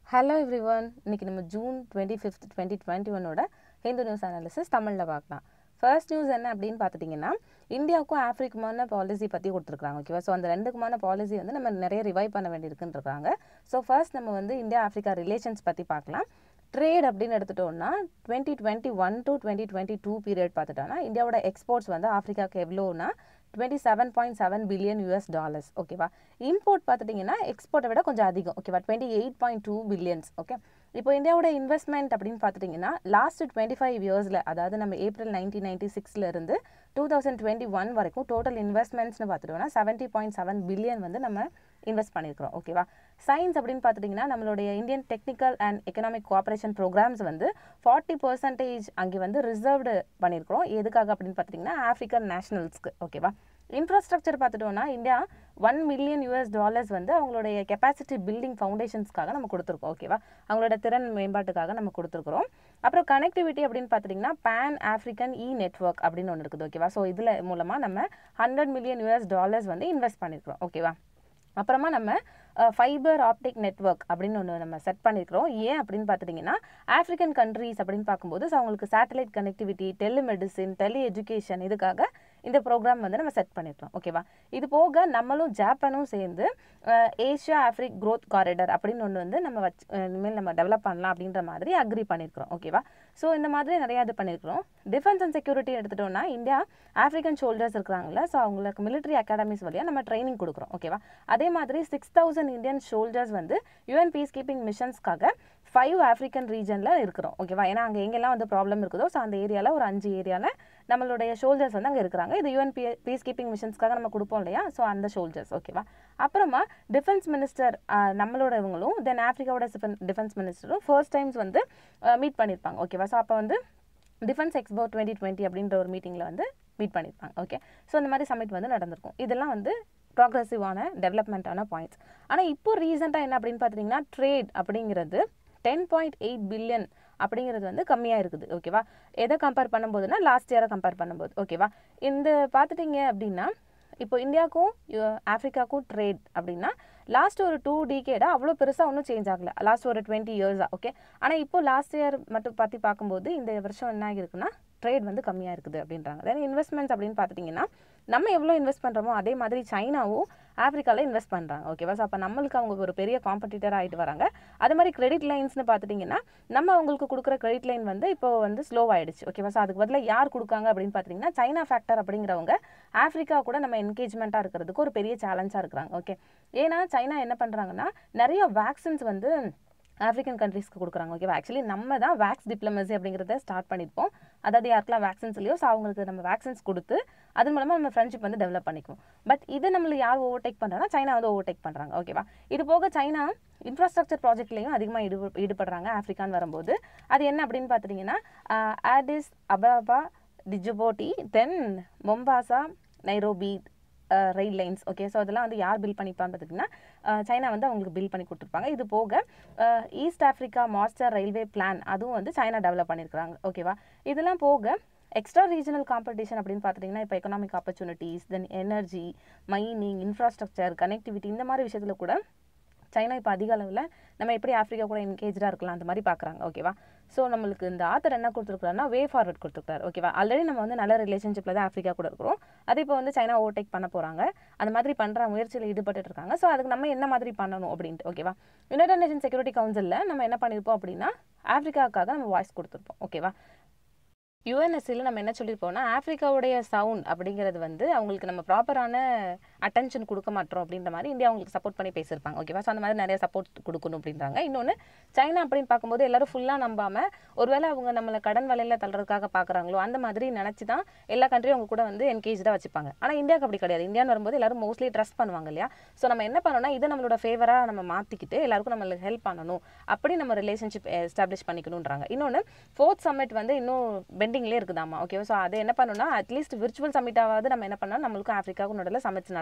hello everyone இன்னைக்கு நம்ம June twenty fifth twenty twenty ஒன்னோட ஹிந்து நியூஸ் அனாலிசிஸ் தமிழில் பார்க்கலாம் ஃபர்ஸ்ட் நியூஸ் என்ன அப்படின்னு பார்த்துட்டிங்கன்னா இந்தியாவுக்கும் ஆஃப்ரிக்குமான பாலிசி பற்றி கொடுத்துருக்காங்க ஓகேவா ஸோ அந்த ரெண்டுக்குமான பாலிசி வந்து நம்ம நிறைய ரிவைவ் பண்ண வேண்டியிருக்குன்னு இருக்காங்க ஸோ ஃபர்ஸ்ட் நம்ம வந்து இந்தியா ஆஃப்ரிக்கா ரிலேஷன்ஸ் பற்றி பார்க்கலாம் ட்ரேட் அப்படின்னு எடுத்துட்டோம்னா twenty twenty one to twenty twenty two period பார்த்துட்டோம்னா இந்தியாவோட எக்ஸ்போர்ட்ஸ் வந்து ஆஃப்ரிக்காவுக்கு எவ்வளோனா twenty seven point seven billion US dollars ஓகேவா இம்போர்ட் பார்த்துட்டிங்கன்னா எக்ஸ்போர்ட்டை விட கொஞ்சம் அதிகம் ஓகேவா twenty eight point two billions okay இப்போ இந்தியாவோட இன்வெஸ்ட்மெண்ட் அப்படின்னு பார்த்துட்டிங்கன்னா லாஸ்ட் டுவெண்ட்டி ஃபைவ் இயர்ஸில் அதாவது நம்ம ஏப்ரல் நைன்டீன் நைன்டி சிக்ஸ்லேருந்து டூ தௌசண்ட் டுவெண்ட்டி ஒன் வரைக்கும் டோட்டல் இன்வெஸ்ட்மெண்ட்ஸ்னு பார்த்துட்டோம்னா செவன்ட்டி பாயிண்ட் செவன் பில்லியன் வந்து நம்ம இன்வெஸ்ட் பண்ணியிருக்கிறோம் ஓகேவா சயின்ஸ் அப்படின்னு பார்த்துட்டிங்கன்னா நம்மளுடைய Indian technical and economic cooperation programmes வந்து ஃபார்ட்டி பர்சன்டேஜ் அங்கே வந்து ரிசர்வ்டு பண்ணியிருக்கிறோம் எதுக்காக அப்படின்னு பார்த்துட்டிங்கன்னா ஆஃப்ரிக்கன் நேஷனல்ஸ்க்கு ஓகேவா இன்ஃப்ராஸ்ட்ரக்சர் பார்த்துட்டோம்னா India one million US dollars வந்து அவங்களுடைய கெப்பாசிட்டி பில்டிங் ஃபவுண்டேஷன்ஸ்க்காக நம்ம கொடுத்துருக்கோம் ஓகேவா அவங்களோட திறன் மேம்பாட்டுக்காக நம்ம கொடுத்துருக்குறோம் அப்புறம் கனெக்டிவிட்டி அப்படின்னு பார்த்துட்டிங்கன்னா பேன் ஆஃப்ரிக்கன் இ நெட்ஒர்க் அப்படின்னு ஒன்று இருக்குது ஓகேவா ஸோ இதில் மூலமாக நம்ம ஹண்ட்ரட் மில்லியன் யூஎஸ் டாலர்ஸ் வந்து இன்வெஸ்ட் பண்ணியிருக்கிறோம் ஓகேவா அப்புறமா நம்ம ஃபைபர் ஆப்டிக் நெட்ஒர்க் அப்படின்னு ஒன்று நம்ம செட் பண்ணியிருக்கிறோம் ஏன் அப்படின்னு பார்த்துட்டிங்கன்னா ஆஃப்ரிக்கன் கண்ட்ரீஸ் அப்படின்னு பார்க்கும்போது ஸோ அவங்களுக்கு satellite connectivity telemedicine tele education இதுக்காக இந்த ப்ரோக்ராம் வந்து நம்ம செட் பண்ணியிருக்கோம் ஓகேவா இது போக நம்மளும் ஜாப்பானும் சேர்ந்து ஏஷியா ஆஃப்ரிக் க்ரோத் காரிடர் அப்படின்னு ஒன்று வந்து நம்ம வச்சு இனிமேல் நம்ம டெவலப் பண்ணலாம் அப்படின்ற மாதிரி அக்ரி பண்ணியிருக்கிறோம் ஓகேவா ஸோ இந்த மாதிரி நிறையா இது பண்ணியிருக்கிறோம் டிஃபென்ஸ் அண்ட் செக்யூரிட்டி எடுத்துட்டோம்னா இந்தியா ஆஃப்ரிக்கன் ஷோல்டர்ஸ் இருக்கிறாங்கல்ல ஸோ அவங்களுக்கு மிலிட்ரி அகாடமிஸ் வழியாக நம்ம ட்ரைனிங் கொடுக்குறோம் ஓகேவா அதே மாதிரி சிக்ஸ் தௌசண்ட் இந்தியன் ஷோல்டர்ஸ் வந்து யூஎன் பீஸ் கீப்பிங் மிஷன்ஸ்க்காக ஃபைவ் ஆஃப்ரிக்கன் ரீஜனில் இருக்கிறோம் ஓகேவா ஏன்னா அங்கே எங்கெல்லாம் வந்து ப்ராப்ளம் இருக்குதோ ஸோ அந்த ஏரியாவில் ஒரு அஞ்சு ஏரியாவில் நம்மளுடைய ஷோல்டர்ஸ் வந்து அங்கே இருக்கிறாங்க இது யூஎன் பி பீஸ் கீப்பிங் மிஷன்ஸ்க்காக நம்ம கொடுப்போம் இல்லையா ஸோ அந்த ஷோல்டர்ஸ் ஓகேவா அப்புறமா டிஃபென்ஸ் மினிஸ்டர் நம்மளோட இவங்களும் தென் ஆஃப்ரிக்காவோட டிஃபென்ஸ் மினிஸ்டரும் ஃபர்ஸ்ட் டைம்ஸ் வந்து மீட் பண்ணியிருப்பாங்க ஓகேவா ஸோ அப்போ வந்து டிஃபென்ஸ் எக்ஸ்போ டுவெண்ட்டி டுவெண்ட்டி அப்படின்ற ஒரு மீட்டிங்கில் வந்து மீட் பண்ணியிருப்பாங்க ஓகே ஸோ இந்த மாதிரி சமிட் வந்து நடந்திருக்கும் இதெல்லாம் வந்து ப்ராக்ரெசிவான டெவலப்மெண்ட்டான பாயிண்ட்ஸ் ஆனால் இப்போ ரீசெண்டாக என்ன அப்படின்னு பார்த்தீங்கன்னா ட்ரேட் அப்படிங்கிறது டென் பாயிண்ட் எயிட் பில்லியன் அப்படிங்கிறது வந்து கம்மியாக இருக்குது ஓகேவா எதை கம்பேர் பண்ணும்போதுனா லாஸ்ட் இயரை கம்பேர் பண்ணும்போது ஓகேவா இந்த பார்த்துட்டிங்க அப்படின்னா இப்போ இந்தியாவுக்கும் ஆஃப்ரிக்காவுக்கும் ட்ரேட் அப்படின்னா லாஸ்ட் ஒரு டூ டிகேடாக அவ்வளோ பெருசாக ஒன்றும் சேஞ்ச் ஆகல லாஸ்ட் ஒரு டுவெண்ட்டி இயர்ஸாக ஓகே ஆனால் இப்போ லாஸ்ட் இயர் மட்டும் பற்றி பார்க்கும்போது இந்த வருஷம் என்ன ஆகிருக்குன்னா ட்ரேட் வந்து கம்மியாக இருக்குது அப்படின்றாங்க தென் இன்வெஸ்ட்மெண்ட்ஸ் அப்படின்னு பார்த்துட்டிங்கன்னா நம்ம எவ்வளோ இன்வெஸ்ட் பண்ணுறோமோ அதே மாதிரி சைனாவும் ஆஃப்ரிக்காவில் இன்வெஸ்ட் பண்ணுறாங்க ஓகேவா ஸோ அப்போ நம்மளுக்கு அவங்க ஒரு பெரிய காம்படிட்டர் ஆகிட்டு வராங்க அது மாதிரி கிரெடிட் லைன்ஸ்னு பார்த்துட்டிங்கன்னா நம்ம அவங்களுக்கு கொடுக்குற கிரெடிட் லைன் வந்து இப்போ வந்து ஸ்லோ ஆகிடுச்சு ஓகேவா ஸோ அதுக்கு பதிலாக யார் கொடுக்காங்க அப்படின்னு பார்த்தீங்கன்னா சைனா ஃபேக்டர் அப்படிங்கிறவங்க ஆஃப்ரிக்கா கூட நம்ம என்கேஜ்மெண்ட்டாக இருக்கிறதுக்கு ஒரு பெரிய சேலஞ்சாக இருக்கிறாங்க ஓகே ஏன்னா சைனா என்ன பண்ணுறாங்கன்னா நிறைய வேக்சின்ஸ் வந்து ஆஃப்ரிக்கன் கண்ட்ரீஸ்க்கு கொடுக்குறாங்க ஓகேவா ஆக்சுவலி நம்ம தான் வேக்ஸ் டிப்ளமசி அப்படிங்கிறத ஸ்டார்ட் பண்ணியிருப்போம் அதாவது யாருக்கெல்லாம் வேக்சின்ஸ் இல்லையோ ஸோ அவங்களுக்கு நம்ம வேக்சின்ஸ் கொடுத்து அதன் மூலமாக நம்ம ஃப்ரெண்ட்ஷிப் வந்து டெவலப் பண்ணிக்குவோம் பட் இது நம்மளை யார் ஓவர்டேக் பண்ணுறாங்கன்னா சைனா வந்து ஓவர்டேக் பண்ணுறாங்க ஓகேவா இது போக சைனா இன்ஃப்ராஸ்ட்ரக்சர் ப்ராஜெக்ட்லையும் அதிகமாக ஈடு ஈடுபடுறாங்க ஆஃப்ரிக்கான்னு வரும்போது அது என்ன அப்படின்னு பார்த்துட்டிங்கன்னா Addis Ababa Djibouti then Mombasa Nairobi rail lines okay so அதெல்லாம் வந்து யார் பில் பண்ணிப்பான்னு பார்த்துட்டிங்கன்னா சைனா வந்து அவங்களுக்கு பில் பண்ணி கொடுத்துருப்பாங்க இது போக East Africa master railway plan அதுவும் வந்து சைனா டெவலப் பண்ணியிருக்கிறாங்க ஓகேவா இதெல்லாம் போக எக்ஸ்ட்ரா ரீஜனல் காம்படிஷன் அப்படின்னு பார்த்துட்டிங்கன்னா இப்போ economic opportunities then energy mining infrastructure connectivity இந்த மாதிரி விஷயத்தில் கூட சைனா இப்போ அதிக அளவில் நம்ம எப்படி ஆஃப்ரிக்கா கூட என்கேஜாக இருக்கலாம் அந்த மாதிரி பார்க்குறாங்க ஓகேவா ஸோ நம்மளுக்கு இந்த ஆத்தர் என்ன கொடுத்துருக்காருன்னா வே ஃபார்வர்ட் கொடுத்துருக்காரு ஓகேவா ஆல்ரெடி நம்ம வந்து நல்ல ரிலேஷன்ஷிப்பில் தான் ஆஃப்ரிக்கா கூட இருக்கிறோம் அது இப்போ வந்து சைனா ஓவர்டேக் பண்ண போகிறாங்க அந்த மாதிரி பண்ணுற முயற்சியில் ஈடுபட்டு இருக்காங்க ஸோ அதுக்கு நம்ம என்ன மாதிரி பண்ணணும் அப்படின்ட்டு ஓகேவா யுனைடட் நேஷன் செக்யூரிட்டி கவுன்சிலில் நம்ம என்ன பண்ணியிருப்போம் அப்படின்னா ஆஃப்ரிக்காவுக்காக நம்ம வாய்ஸ் கொடுத்துருப்போம் ஓகேவா யூஎன்எஸ்சியில் நம்ம என்ன சொல்லியிருப்போம்னா ஆஃப்ரிக்காவுடைய சவுண்ட் அப்படிங்கிறது வந்து அவங்களுக்கு நம்ம ப்ராப்பரான அட்டென்ஷன் கொடுக்க மாட்டோம் அப்படின்ற மாதிரி இந்தியா அவங்களுக்கு சப்போர்ட் பண்ணி பேசியிருப்பாங்க ஓகேவா ஸோ அந்த மாதிரி நிறைய சப்போர்ட் கொடுக்கணும் அப்படின்றாங்க இன்னொன்று சைனா அப்படின்னு பார்க்கும்போது எல்லாரும் ஃபுல்லாக நம்பாமல் ஒருவேளை அவங்க நம்மளை கடன் வலையில் தள்ளுறதுக்காக பார்க்குறாங்களோ அந்த மாதிரி நினச்சி தான் எல்லா கண்ட்ரியும் அவங்க கூட வந்து என்கேஜாக வச்சுப்பாங்க ஆனால் இந்தியாவுக்கு அப்படி கிடையாது இந்தியான்னு வரும்போது எல்லாரும் மோஸ்ட்லி ட்ரஸ்ட் பண்ணுவாங்க இல்லையா ஸோ நம்ம என்ன பண்ணணும்னா இதை நம்மளோட ஃபேவராக நம்ம மாற்றிக்கிட்டு எல்லாருக்கும் நம்மளுக்கு ஹெல்ப் பண்ணணும் அப்படி நம்ம ரிலேஷன்ஷிப் எஸ்டாப்ளிஷ் பண்ணிக்கணுன்றாங்க இன்னொன்று ஃபோர்த் சம்மிட் வந்து இன்னும் பெண்டிங்லேயே இருக்குதாமா ஓகேவா ஸோ அதை என்ன பண்ணணும்னா அட்லீஸ்ட் விர்ச்சுவல் சம்மிட்டாவது நம்ம என்ன பண்ணோம் நம்மளுக்கும் ஆஃப்ரிக்காவுக்கும் நடுவில் சமிட்ஸ் நடக்கும்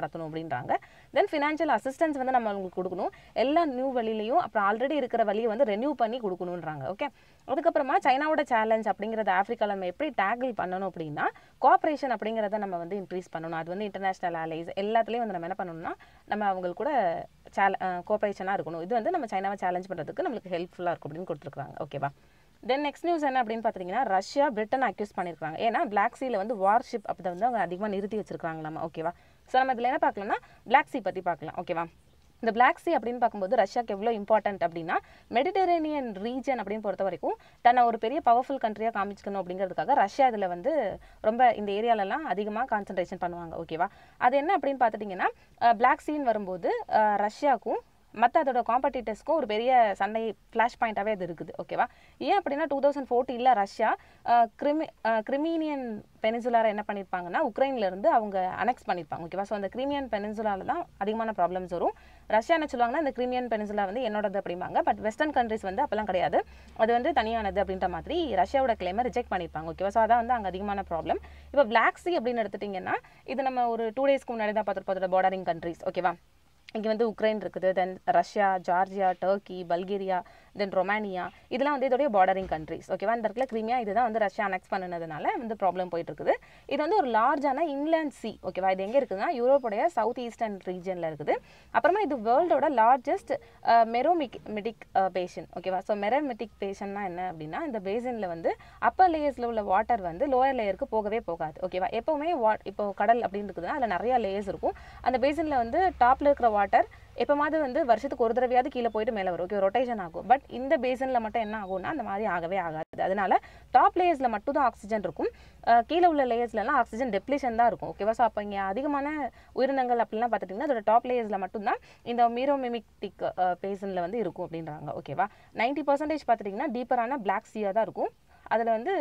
நடத்தணும் அப்படின்றாங்க தென் ஃபினான்ஷியல் அசிஸ்டன்ஸ் வந்து நம்ம அவங்களுக்கு கொடுக்கணும் எல்லா நியூ வழியிலையும் அப்புறம் ஆல்ரெடி இருக்கிற வழியை வந்து ரெனியூ பண்ணி கொடுக்கணுன்றாங்க ஓகே அதுக்கப்புறமா சைனாவோட சேலஞ்ச் அப்படிங்கிறத ஆஃப்ரிக்காவில் நம்ம எப்படி டேக்கிள் பண்ணணும் அப்படின்னா கோஆப்ரேஷன் அப்படிங்கிறத நம்ம வந்து இன்க்ரீஸ் பண்ணணும் அது வந்து இன்டர்நேஷனல் அலைஸ் எல்லாத்துலேயும் வந்து நம்ம என்ன பண்ணணும்னா நம்ம அவங்களுக்கு கூட சேல கோஆப்ரேஷனாக இருக்கணும் இது வந்து நம்ம சைனாவை சேலஞ்ச் பண்ணுறதுக்கு நம்மளுக்கு ஹெல்ப்ஃபுல்லாக இருக்கும் அப்படின்னு கொடுத்துருக்காங்க ஓகேவா தென் நெக்ஸ்ட் நியூஸ் என்ன அப்படின்னு பார்த்தீங்கன்னா ரஷ்யா பிரிட்டன் அக்யூஸ் பண்ணியிருக்காங்க ஏன்னா பிளாக் சீல வந்து வார்ஷிப் அப்படி வந்து அவங்க அதிகமாக நிறுத்தி வச்சிருக்காங்க நம்ம ஓகேவா ஸோ நம்ம இதில் என்ன பார்க்கலாம்னா பிளாக் சீ பற்றி பார்க்கலாம் ஓகேவா இந்த பிளாக் சீ அப்படின்னு பார்க்கும்போது ரஷ்யாக்கு எவ்வளோ இம்பார்ட்டன்ட் அப்படின்னா மெடிட்டரேனியன் ரீஜன் அப்படின்னு பொறுத்த வரைக்கும் தன்னை ஒரு பெரிய பவர்ஃபுல் கண்ட்ரியாக காமிச்சிக்கணும் அப்படிங்கிறதுக்காக ரஷ்யா இதில் வந்து ரொம்ப இந்த ஏரியாலலாம் அதிகமாக கான்சன்ட்ரேஷன் பண்ணுவாங்க ஓகேவா அது என்ன அப்படின்னு பார்த்துட்டிங்கன்னா பிளாக் சீன் வரும்போது அஹ், ரஷ்யாவுக்கும் மற்ற அதோட காம்படிட்டர்ஸ்க்கும் ஒரு பெரிய சண்டை ஃப்ளாஷ் பாயிண்ட்டாகவே அது இருக்குது ஓகேவா ஏன் அப்படின்னா டூ தௌசண்ட் ஃபோர்டீனில் ரஷ்யா அஹ், கிரிமி அஹ், கிரிமீனியன் பெனிசுலாரை என்ன பண்ணியிருப்பாங்கன்னா உக்ரைன்ல இருந்து அவங்க அனெக்ஸ் பண்ணியிருப்பாங்க ஓகேவா ஸோ அந்த கிரிமியன் பெனிசுலாவில் தான் அதிகமான ப்ராப்ளம்ஸ் வரும் ரஷ்யா என்ன சொல்லுவாங்கன்னா இந்த கிரிமியன் பெனிசுலா வந்து என்னோடது அப்படிம்பாங்க பட் வெஸ்டர்ன் கண்ட்ரிஸ் வந்து அப்போல்லாம் கிடையாது அது வந்து தனியானது அப்படின்ற மாதிரி ரஷ்யாவோட கிளைமை ரிஜெக்ட் பண்ணியிருப்பாங்க ஓகேவா ஸோ அதான் வந்து அங்கே அதிகமான ப்ராப்ளம் இப்போ பிளாக் சி அப்படின்னு எடுத்துட்டிங்கன்னா இது நம்ம ஒரு டூ டேஸ்க்கு முன்னாடி தான் பார்த்துருப்போம் அதோட பார்டரிங் கண்ட்ரிஸ் ஓகேவா இங்கே வந்து உக்ரைன் இருக்குது then Russia Georgia Turkey Bulgaria then Romania இதெல்லாம் வந்து இதோடைய பார்டரிங் கண்ட்ரிஸ் ஓகேவா இந்த இடத்துல கிரீமியா இதுதான் வந்து ரஷ்யா அனெக்ஸ் பண்ணினதுனால வந்து ப்ராப்ளம் போயிட்டு இருக்குது இது வந்து ஒரு லார்ஜான இன்லேண்ட் சி ஓகேவா இது எங்கே இருக்குதுன்னா யூரோப்போடைய சவுத் ஈஸ்டர்ன் ரீஜனில் இருக்குது அப்புறமா இது வேர்ல்டோட லார்ஜஸ்ட் மெரோமிக் மெடிக் பேஷன் ஓகேவா ஸோ மெரோமெட்டிக் பேஷன்னா என்ன அப்படின்னா இந்த பேசினில் வந்து அப்பர் லேயர்ஸில் உள்ள வாட்டர் வந்து லோயர் லேயருக்கு போகவே போகாது ஓகேவா எப்போவுமே வா இப்போ கடல் அப்படின்னு இருக்குதுன்னா அதில் நிறைய லேயர்ஸ் இருக்கும் அந்த பேசினில் வந்து டாப்பில் இருக்கிற வாட்டர் எப்போமாவது வந்து வருஷத்துக்கு ஒரு தடவையாவது கீழே போயிட்டு மேலே வரும் ஓகே ரொட்டேஷன் ஆகும் பட் இந்த பேசனில் மட்டும் என்ன ஆகும்னா அந்த மாதிரி ஆகவே ஆகாது அதனால டாப் லேயர்ஸில் மட்டும் தான் ஆக்சிஜன் இருக்கும் அஹ் கீழே உள்ள லேயர்ஸ்லலாம் ஆக்சிஜன் டெப்ளிஷன் தான் இருக்கும் ஓகேவா ஸோ அப்போ இங்கே அதிகமான உயிரினங்கள் அப்படிலாம் பார்த்துட்டிங்கன்னா அதோட டாப் லேயர்ஸில் மட்டும்தான் இந்த மீரோமிமிக்டிக் பேசனில் வந்து இருக்கும் அப்படின்றாங்க ஓகேவா நைன்ட்டி பர்சன்டேஜ் பார்த்துட்டிங்கன்னா டீப்பரான பிளாக் சீயாக தான் இருக்கும் அதில் வந்து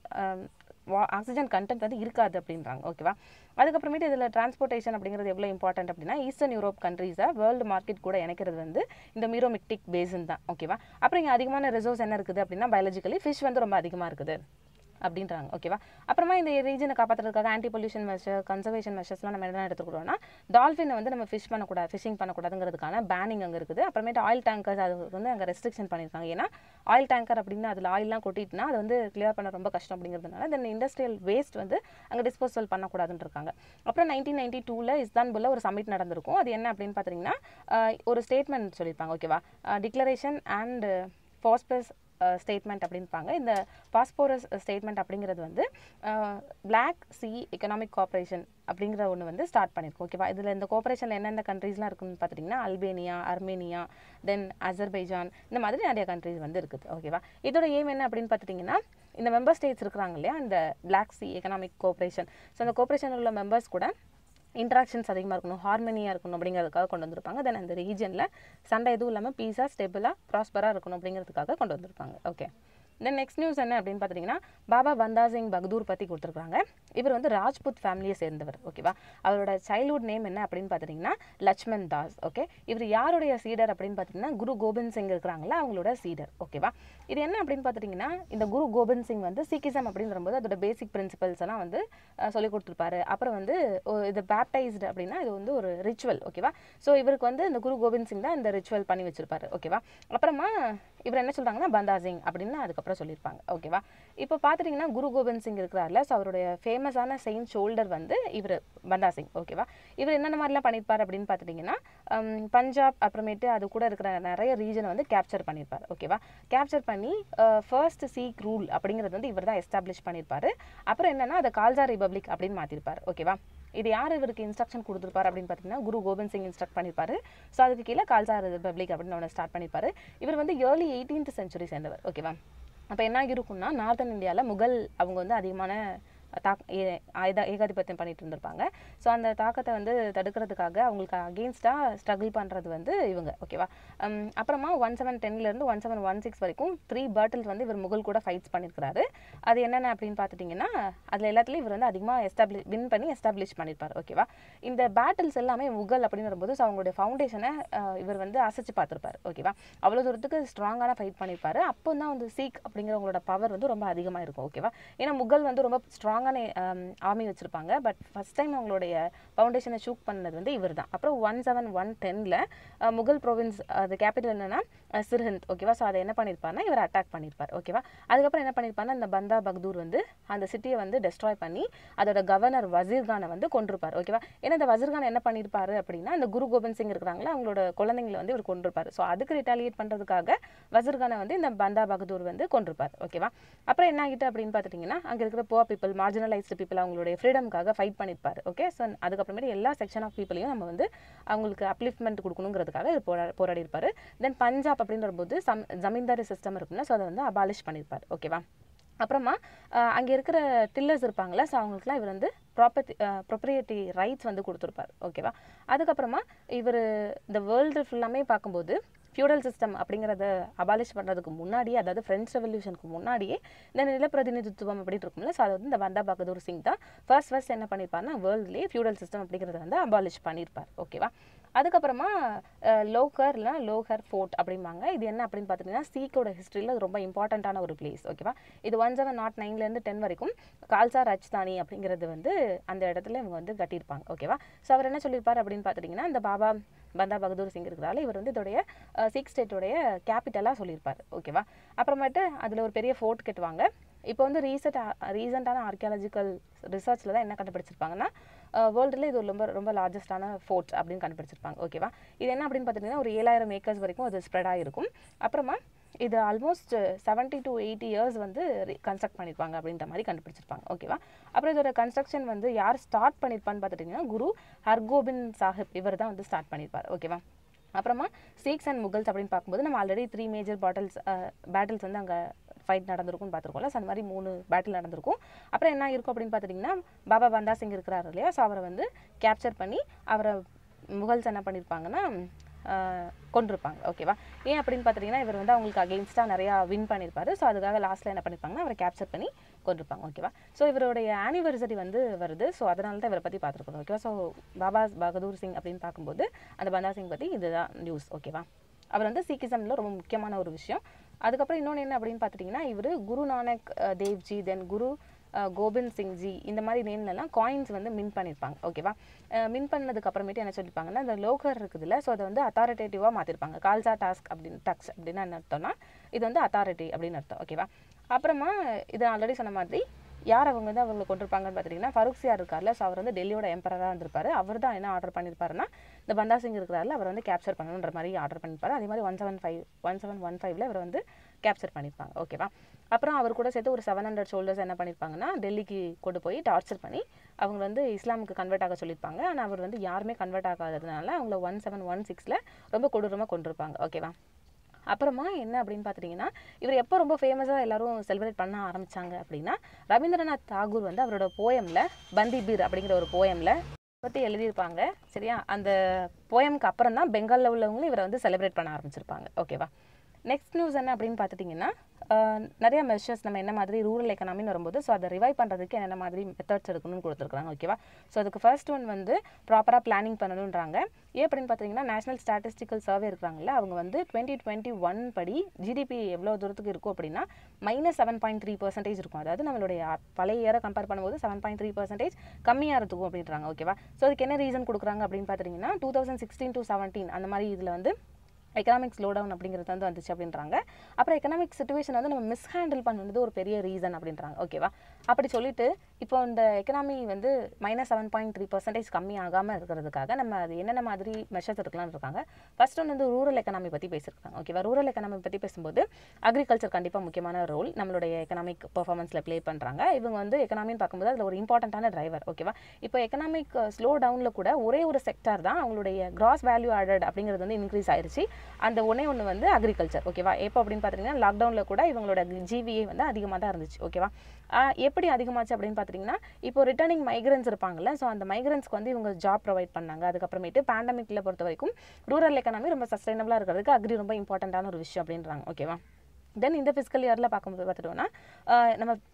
ஆக்சிஜன் கண்டென்ட் வந்து இருக்காது அப்படின்றாங்க ஓகேவா அதுக்கப்புறமேட்டு இதில் டிரான்ஸ்போர்ட்டேஷன் அப்படிங்கிறது எவ்வளோ இம்பார்ட்டன்ட் அப்படின்னா ஈஸ்டர்ன் யூரோப் கண்ட்ரீஸை வேர்ல்டு மார்க்கெட் கூட இணைக்கிறது வந்து இந்த மீரோமிக்டிக் பேசின் தான் ஓகேவா அப்புறம் இங்கே அதிகமான ரிசோர்ஸ் என்ன இருக்குது அப்படின்னா பயாலஜிக்கலி ஃபிஷ் வந்து ரொம்ப அதிகமாக இருக்குது அப்படின்றாங்க ஓகேவா அப்புறமா இந்த ரீஜனை காப்பாற்றுறதுக்காக ஆன்டி பொல்யூஷன் மெஷர் கன்சர்வேஷன் மெஷர்ஸ்லாம் நம்ம என்ன எடுத்துக்கிறோம்னா டால்ஃபினை வந்து நம்ம ஃபிஷ் பண்ணக்கூடாது ஃபிஷிங் பண்ணக்கூடாதுங்கிறதுக்கான பேனிங் அங்கே இருக்குது அப்புறமேட்டு ஆயில் டேங்கர்ஸ் அது வந்து அங்கே ரெஸ்ட்ரிக்ஷன் பண்ணியிருக்காங்க ஏன்னா ஆயில் டேங்கர் அப்படின்னு அதில் ஆயில்லாம் கொட்டிட்டுனா அது வந்து கிளியர் பண்ண ரொம்ப கஷ்டம் அப்படிங்கிறதுனால தென் இண்டஸ்ட்ரியல் வேஸ்ட் வந்து அங்கே டிஸ்போசல் பண்ணக்கூடாதுன்னு இருக்காங்க அப்புறம் நைன்டீன் நைன்டி டூவில் இஸ்தான்புல்ல ஒரு சமிட் நடந்திருக்கும் அது என்ன அப்படின்னு பார்த்தீங்கன்னா ஆஹ் ஒரு ஸ்டேட்மெண்ட் சொல்லியிருப்பாங்க ஓகேவா டிக்ளரேஷன் அண்ட் ஃபாஸ்பஸ் ஸ்டேட்மெண்ட் அப்படின்பாங்க இந்த பாஸ்போரஸ் ஸ்டேட்மெண்ட் அப்படிங்கிறது வந்து பிளாக் சி எக்கனாமிக் கோஆப்ரேஷன் அப்படிங்கிற ஒன்று வந்து ஸ்டார்ட் பண்ணியிருக்கோம் ஓகேவா இதில் இந்த கோஆப்ரேஷனில் எந்தெந்த கண்ட்ரீஸ்லாம் இருக்குன்னு பார்த்துட்டிங்கன்னா அல்பேனியா அர்மேனியா தென் அசர்பைஜான் இந்த மாதிரி நிறைய கண்ட்ரீஸ் வந்து இருக்குது ஓகேவா இதோட எய்ம் என்ன அப்படின்னு பார்த்துட்டிங்கன்னா இந்த மெம்பர் ஸ்டேட்ஸ் இருக்கிறாங்க இல்லையா இந்த black sea economic cooperation so அந்த கோஆப்ரேஷனில் உள்ள மெம்பர்ஸ் கூட இன்ட்ராக்ஷன்ஸ் அதிகமாக இருக்கணும் ஹார்மனியாக இருக்கணும் அப்படிங்கிறதுக்காக கொண்டு வந்திருப்பாங்க தென் அந்த ரீஜனில் சண்டை எதுவும் இல்லாமல் பீஸாக ஸ்டெபிளாக ப்ராஸ்பராக இருக்கணும் அப்படிங்கிறதுக்காக கொண்டு வந்திருப்பாங்க ஓகே தென் நெக்ஸ்ட் நியூஸ் என்ன அப்படின்னு பார்த்தீங்கன்னா பாபா பந்தா சிங் பகதூர் பற்றி கொடுத்துருக்காங்க இவர் வந்து ராஜ்புத் ஃபேமிலியை சேர்ந்தவர் ஓகேவா அவரோட சைல்ட்ஹுட் நேம் என்ன அப்படின்னு பார்த்துட்டிங்கன்னா லட்சுமண் தாஸ் ஓகே இவர் யாருடைய சீடர் அப்படின்னு பார்த்தீங்கன்னா குரு கோபிந்த் சிங் இருக்கிறாங்களா அவங்களோட சீடர் ஓகேவா இது என்ன அப்படின்னு பார்த்துட்டிங்கன்னா இந்த குரு கோபிந்த் சிங் வந்து சீக்கிசம் அப்படின்னு வரும்போது அதோட பேசிக் பிரின்சிபல்ஸ் எல்லாம் வந்து அஹ், சொல்லிக் கொடுத்துருப்பாரு அப்புறம் வந்து ஒ- இது பேப்டைஸ்டு அப்படின்னா இது வந்து ஒரு ரிச்சுவல் ஓகேவா ஸோ இவருக்கு வந்து இந்த குரு கோபிந்த் சிங் தான் இந்த ரிச்சுவல் பண்ணி வச்சிருப்பாரு ஓகேவா அப்புறமா இவர் என்ன சொல்றாங்கன்னா பந்தா சிங் அப்படின்னு அதுக்கப்புறம் சொல்லியிருப்பாங்க ஓகேவா இப்போ பார்த்துட்டிங்கன்னா குரு கோபிந்த் சிங் இருக்கிறார்ல ஸோ அவருடைய ஃபேமஸான செயின்ட் ஷோல்டர் வந்து இவர் பந்தா சிங் ஓகேவா இவர் என்னென்ன மாதிரிலாம் பண்ணியிருப்பார் அப்படின்னு பார்த்துட்டிங்கன்னா ஹம், பஞ்சாப் அப்புறமேட்டு அது கூட இருக்கிற நிறைய ரீஜனை வந்து கேப்சர் பண்ணியிருப்பார் ஓகேவா கேப்சர் பண்ணி ஃபர்ஸ்ட் சீக் ரூல் அப்படிங்கிறது வந்து இவர் தான் எஸ்டாப்ளிஷ் பண்ணியிருப்பாரு அப்புறம் என்னன்னா அதை கால்சா ரிபப்ளிக் அப்படின்னு மாற்றிருப்பார் ஓகேவா இது யார் இவருக்கு இன்ஸ்ட்ரக்ஷன் கொடுத்துருப்பாரு அப்படின்னு பார்த்தீங்கன்னா குரு கோபிந்த் சிங் இன்ஸ்ட்ரக்ட் பண்ணியிருப்பாரு ஸோ அதுக்கு கீழே கால்சா ரிபப்ளிக் அப்படின்னு ஒன்று ஸ்டார்ட் பண்ணியிருப்பாரு இவர் வந்து ஏர்லி எயிட்டீன்த் செஞ்சுரி சேர்ந்தவர் ஓகேவா அப்போ என்ன இருக்கும்னா நார்த்தன் இந்தியாவில் முகல் அவங்க வந்து அதிகமான தாக் ஏ- ஆயுத ஏகாதிபத்தியம் பண்ணிட்டு இருந்திருப்பாங்க ஸோ அந்த தாக்கத்தை வந்து தடுக்கிறதுக்காக அவங்களுக்கு அகெயின்ஸ்டாக ஸ்ட்ரகிள் பண்ணுறது வந்து இவங்க ஓகேவா உம், அப்புறமா ஒன் செவன் டென்லேருந்து ஒன் செவன் ஒன் சிக்ஸ் வரைக்கும் த்ரீ பேட்டில்ஸ் வந்து இவர் முகல் கூட ஃபைட்ஸ் பண்ணியிருக்கிறாரு அது என்னென்ன அப்படின்னு பார்த்துட்டிங்கன்னா அதில் எல்லாத்துலேயும் இவர் வந்து அதிகமாக எஸ்டாப்ளிஷ் வின் பண்ணி எஸ்டாப்ளிஷ் பண்ணியிருப்பார் ஓகேவா இந்த பேட்டில்ஸ் எல்லாமே முகல் அப்படின்னு வரும்போது ஸோ அவங்களுடைய ஃபவுண்டேஷனை இவர் வந்து அசைச்சு பார்த்துருப்பார் ஓகேவா அவ்வளோ தூரத்துக்கு ஸ்ட்ராங்கான ஃபைட் பண்ணியிருப்பாரு அப்போ தான் வந்து சீக் அப்படிங்கிறவங்களோட பவர் வந்து ரொம்ப அதிகமாக இருக்கும் ஓகேவா ஏன்னா முகல் வந்து ரொம்ப ஸ்ட்ராங் ஸ்ட்ராங்கான ஆர்மி வச்சுருப்பாங்க பட் ஃபஸ்ட் டைம் அவங்களுடைய ஃபவுண்டேஷனை ஷூட் பண்ணது வந்து இவர் தான் அப்புறம் ஒன் செவன் ஒன் டெனில் முகல் ப்ரோவின்ஸ் அது கேபிட்டல் என்னன்னா அஹ், சிர்ஹிந்த் ஓகேவா ஸோ அதை என்ன பண்ணியிருப்பாருன்னா இவர் அட்டாக் பண்ணியிருப்பார் ஓகேவா அதுக்கப்புறம் என்ன பண்ணியிருப்பாருன்னா இந்த பந்தா பக்தூர் வந்து அந்த சிட்டியை வந்து டெஸ்ட்ராய் பண்ணி அதோட கவர்னர் வசீர்கானை வந்து கொண்டிருப்பார் ஓகேவா ஏன்னா இந்த வசீர்கான் என்ன பண்ணியிருப்பாரு அப்படின்னா இந்த குரு கோபிந்த் சிங் இருக்கிறாங்களா அவங்களோட குழந்தைங்களை வந்து இவர் கொண்டிருப்பார் ஸோ அதுக்கு ரிட்டாலியேட் பண்ணுறதுக்காக வசீர்கானை வந்து இந்த பந்தா பகதூர் வந்து கொண்டிருப்பார் ஓகேவா அப்புறம் என்ன ஆகிட்டு அப்படின்னு பார்த்துட்டிங்கன்னா அங்கே இருக்கிற புவர் பீப்பிள் மார்ஜினலைஸ்டு பீப்பிள் அவங்களுடைய ஃப்ரீடம்காக ஃபைட் பண்ணியிருப்பார் ஓகே ஸோ அதுக்கப்புறமேட்டு எல்லா செக்ஷன் ஆஃப் பீப்பிளையும் நம்ம வந்து அவங்களுக்கு அப்லிஃப்ட்மெண்ட் கொடுக்கணுங்கிறதுக்காக இது போரா போராடி இருப்பார் தென் பஞ்சாப் அப்படின்ற போது சம் ஜமீன்தாரி சிஸ்டம் இருக்கும்ல ஸோ அதை வந்து அபாலிஷ் பண்ணியிருப்பார் ஓகேவா அப்புறமா அங்கே இருக்கிற டில்லர்ஸ் இருப்பாங்களா ஸோ அவங்களுக்குலாம் இவர் வந்து ப்ராப்பர்ட்டி ப்ரொப்ரியேட்டி ரைட்ஸ் வந்து கொடுத்துருப்பார் ஓகேவா அதுக்கப்புறமா இவர் இந்த வேர்ல்டு ஃபுல்லாமே பார்க்கும்போது ஃபியூடல் சிஸ்டம் அப்படிங்கிறத அபாலிஷ் பண்ணுறதுக்கு முன்னாடியே அதாவது ஃப்ரெஞ்ச் ரெவல்யூஷனுக்கு முன்னாடியே இந்த நிலப்பிரதிநிதித்துவம் அப்படின்னு இருக்கும்ல ஸோ அது வந்து இந்த வந்தா பகதூர் சிங் தான் ஃபர்ஸ்ட் ஃபர்ஸ்ட் என்ன பண்ணியிருப்பாருன்னா வேர்ல்ட்லேயே ஃபியூடல் சிஸ்டம் அப்படிங்கிறத வந்து அபாலிஷ் பண்ணியிருப்பார் ஓகேவா அதுக்கப்புறமா அஹ், லோகர் இல்லைனா லோகர் ஃபோர்ட் அப்படிம்பாங்க இது என்ன அப்படின்னு பார்த்துட்டிங்கன்னா சீக்கோட ஹிஸ்ட்ரியில் அது ரொம்ப இம்பார்ட்டண்ட்டான ஒரு பிளேஸ் ஓகேவா இது ஒன் செவன் நாட் நைன்லேருந்து டென் வரைக்கும் கால்சா ராஜ்தானி அப்படிங்கிறது வந்து அந்த இடத்துல இவங்க வந்து கட்டியிருப்பாங்க ஓகேவா ஸோ அவர் என்ன சொல்லியிருப்பார் அப்படின்னு பார்த்துட்டிங்கன்னா இந்த பாபா பந்தா பகதூர் சிங் இருக்கிறால இவர் வந்து இதோடைய சிக்ஸ் ஸ்டேட்டோடைய கேபிட்டலாக சொல்லியிருப்பார் ஓகேவா அப்புறமேட்டு அதில் ஒரு பெரிய ஃபோர்ட் கட்டுவாங்க இப்போ வந்து ரீசெண்ட் ரீசெண்டான ஆர்கியாலஜிக்கல் ரிசர்ச்சில் தான் என்ன கண்டுபிடிச்சிருப்பாங்கன்னா வேர்ல்டில் இது ஒரு ரொம்ப ரொம்ப லார்ஜஸ்டான ஃபோர்ட் அப்படின்னு கண்டுபிடிச்சிருப்பாங்க ஓகேவா இது என்ன அப்படின்னு பார்த்துட்டிங்கன்னா ஒரு ஏழாயிரம் ஏக்கர்ஸ் வரைக்கும் அது ஸ்ப்ரெட் ஆகிருக்கும் அப்புறமா இது almost seventy to eighty years வந்து கன்ஸ்ட்ரக்ட் பண்ணியிருப்பாங்க அப்படின்ற மாதிரி கண்டுபிடிச்சிருப்பாங்க ஓகேவா அப்புறம் இதோட கன்ஸ்ட்ரக்ஷன் வந்து யார் ஸ்டார்ட் பண்ணியிருப்பான்னு பார்த்துட்டிங்கன்னா குரு ஹர்கோபிந்த் சாஹிப் இவர் தான் வந்து ஸ்டார்ட் பண்ணியிருப்பார் ஓகேவா அப்புறமா சீக்ஸ் அண்ட் முகல்ஸ் அப்படின்னு பார்க்கும்போது நம்ம already three major battles battles வந்து அங்கே ஃபைட் நடந்திருக்கும்னு பார்த்துருக்கோம்ல ஸோ அந்த மாதிரி மூணு பேட்டில் நடந்திருக்கும் அப்புறம் என்ன இருக்கும் அப்படின்னு பார்த்துட்டிங்கன்னா பாபா பந்தா சிங் இருக்கிறாரு இல்லையா ஸோ அவரை வந்து கேப்சர் பண்ணி அவரை முகல்ஸ் என்ன பண்ணியிருப்பாங்கன்னா ஆஹ், கொண்டிருப்பாங்க ஓகேவா ஏன் அப்படின்னு பார்த்துட்டிங்கன்னா இவர் வந்து அவங்களுக்கு அகெயின்ஸ்டாக நிறையா வின் பண்ணியிருப்பாரு ஸோ அதுக்காக லாஸ்ட்டில் என்ன பண்ணியிருப்பாங்கன்னா அவரை கேப்சர் பண்ணி கொண்டிருப்பாங்க ஓகேவா ஸோ இவருடைய ஆனிவர்சரி வந்து வருது ஸோ அதனால தான் இவரை பற்றி பார்த்துருக்கோம் ஓகேவா ஸோ பாபா பகதூர் சிங் அப்படின்னு பார்க்கும்போது அந்த பந்தா சிங் பற்றி இதுதான் நியூஸ் ஓகேவா அவர் வந்து சீக்கிசமில் ரொம்ப முக்கியமான ஒரு விஷயம் அதுக்கப்புறம் இன்னொன்று என்ன அப்படின்னு பார்த்துட்டிங்கன்னா இவர் குரு நானக் அஹ், தேவ்ஜி தென் குரு அஹ், கோபிந்த் சிங்ஜி இந்த மாதிரி நேம்லலாம் காயின்ஸ் வந்து மின் பண்ணியிருப்பாங்க ஓகேவா மின் பண்ணதுக்கு அப்புறமேட்டு என்ன சொல்லியிருப்பாங்கன்னா இந்த லோகர் இருக்குதுல்ல ஸோ அதை வந்து அத்தாரிட்டேட்டிவாக மாற்றிருப்பாங்க கால்சா டாஸ்க் அப்படின்னு டக்ஸ் அப்படின்னு என்ன அர்த்தம்னா இது வந்து அத்தாரிட்டி அப்படின்னு அர்த்தம் ஓகேவா அப்புறமா இது ஆல்ரெடி சொன்ன மாதிரி யார் அவங்க வந்து அவங்களை கொண்டிருப்பாங்கன்னு பார்த்துட்டிங்கன்னா ஃபருக் சியார் இருக்கார்ல ஸோ அவர் வந்து டெல்லியோட எம்பரராக இருந்திருப்பாரு அவர் தான் என்ன ஆர்டர் பண்ணியிருப்பாருன்னா இந்த பந்தா சிங் இருக்கிறாருல அவர் வந்து கேப்சர் பண்ணணுன்ற மாதிரி ஆர்டர் பண்ணியிருப்பாரு அதே மாதிரி one seven five one seven one ஃபைவ்ல இவர் வந்து கேப்சர் பண்ணியிருப்பாங்க ஓகேவா அப்புறம் அவர் கூட சேர்த்து ஒரு செவன் ஹண்ட்ரட் ஷோல்டர்ஸ் என்ன பண்ணியிருப்பாங்கன்னா டெல்லிக்கு கொண்டு போய் டார்ச்சர் பண்ணி அவங்க வந்து இஸ்லாமுக்கு கன்வெர்ட் ஆக சொல்லியிருப்பாங்க ஆனால் அவர் வந்து யாருமே கன்வெர்ட் ஆகாததுனால அவங்கள ஒன் செவன் ஒன் சிக்ஸில் ரொம்ப கொடூரமாக கொண்டிருப்பாங்க ஓகேவா அப்புறமா என்ன அப்படின்னு பார்த்துட்டிங்கன்னா இவர் எப்போ ரொம்ப ஃபேமஸாக எல்லாரும் செலிப்ரேட் பண்ண ஆரம்பிச்சாங்க அப்படின்னா ரவீந்திரநாத் தாகூர் வந்து அவரோட போயமில் பந்திபீர் அப்படிங்கிற ஒரு போயமில் பற்றி எழுதியிருப்பாங்க சரியா அந்த போயம்க்கு அப்புறம் தான் பெங்காலில் உள்ளவங்களும் இவரை வந்து செலிப்ரேட் பண்ண ஆரம்பிச்சிருப்பாங்க ஓகேவா நெக்ஸ்ட் நியூஸ் என்ன அப்படின்னு பார்த்துட்டிங்கன்னா ஆஹ், நிறைய மெஷர்ஸ் நம்ம என்ன மாதிரி ரூரல் எக்கனாமின்னு வரும்போது ஸோ அதை ரிவைவ் பண்ணுறதுக்கு என்னென்ன மாதிரி மெத்தட்ஸ் எடுக்கணும்னு கொடுத்துருக்காங்க ஓகேவா ஸோ அதுக்கு ஃபர்ஸ்ட் ஒன் வந்து ப்ராப்பராக பிளானிங் பண்ணணுன்றாங்க ஏன் அப்படின்னு பார்த்தீங்கன்னா நேஷனல் ஸ்டாட்டிஸ்டிக்கல் சர்வே இருக்கிறாங்கல்ல அவங்க வந்து டுவெண்ட்டி டுவெண்ட்டி ஒன் படி ஜிடிபி எவ்வளோ தூரத்துக்கு இருக்கும் அப்படின்னா minus seven point three percentage இருக்கும் அதாவது நம்மளுடைய அ- பழைய இயரை கம்பேர் பண்ணும்போது செவன் பாயிண்ட் த்ரீ பர்சன்டேஜ் கம்மியாக இருக்கும் அப்படின்றாங்க ஓகேவா ஸோ அதுக்கு என்ன ரீசன் கொடுக்குறாங்க அப்படின்னு பார்த்துட்டிங்கன்னா two thousand sixteen to seventeen அந்த மாதிரி இதில் வந்து எக்கனாமிக் ஸ்லோ டவுன் அப்படிங்கிறது வந்து வந்துச்சு அப்படின்றாங்க அப்புறம் எக்கனாமிக் சுச்சுவேஷன் வந்து நம்ம மிஸ்ஹேண்டில் பண்ணது ஒரு பெரிய ரீசன் அப்படின்றாங்க ஓகேவா அப்படி சொல்லிட்டு இப்போ இந்த எக்கனாமி வந்து minus seven point three percentage கம்மி ஆகாமல் இருக்கிறதுக்காக நம்ம அது என்னென்ன மாதிரி மெஷர்ஸ் எடுக்கலாம்னு இருக்காங்க ஃபர்ஸ்ட் ஒன்று வந்து ரூரல் எக்கனாமி பற்றி பேசியிருக்காங்க ஓகேவா ரூரல் எக்கனாமி பற்றி பேசும்போது அக்ரிகல்ச்சர் கண்டிப்பாக முக்கியமான ரோல் நம்மளுடைய எக்கனாமிக் பெர்ஃபார்மன்ஸில் ப்ளே பண்ணுறாங்க இவங்க வந்து எக்கனாமின்னு பார்க்கும்போது அதில் ஒரு இம்பார்ட்டண்ட்டான டிரைவர் ஓகேவா இப்போ எக்கனாமிக் ஸ்லோ டவுனில் கூட ஒரே ஒரு செக்டார் தான் அவங்களுடைய கிராஸ் வேல்யூ ஆடட் அப்படிங்கிறது வந்து இன்க்ரீஸ் ஆயிருச்சு அந்த ஒன்றே ஒன்று வந்து அக்ரிகல்ச்சர் ஓகேவா எப்போ அப்படின்னு பார்த்தீங்கன்னா லாக்டவுனில் கூட இவங்களோட ஜிவிஏ வந்து அதிகமாக தான் இருந்துச்சு ஓகேவா ஆஹ் எப்படி அதிகமாச்சு அப்படின்னு பார்த்தீங்கன்னா இப்போ ரிட்டர்னிங் மைக்ரன்ஸ் இருப்பாங்கல்ல ஸோ அந்த மைக்ரன்ஸ்க்கு வந்து இவங்க ஜாப் ப்ரொவைட் பண்ணாங்க அதுக்கப்புறமேட்டு பேண்டமிக்கில் பொறுத்த வரைக்கும் ரூரல் எக்கனாமி ரொம்ப சஸ்டைனபிளாக இருக்கிறதுக்கு அக்ரி ரொம்ப இம்பார்ட்டண்ட்டான ஒரு விஷயம் அப்படின்றாங்க ஓகேவா தென் இந்த ஃபிசிக்கல் இயரில் பார்க்கும்போது பார்த்துட்டோம்னா ஆஹ் நம்ம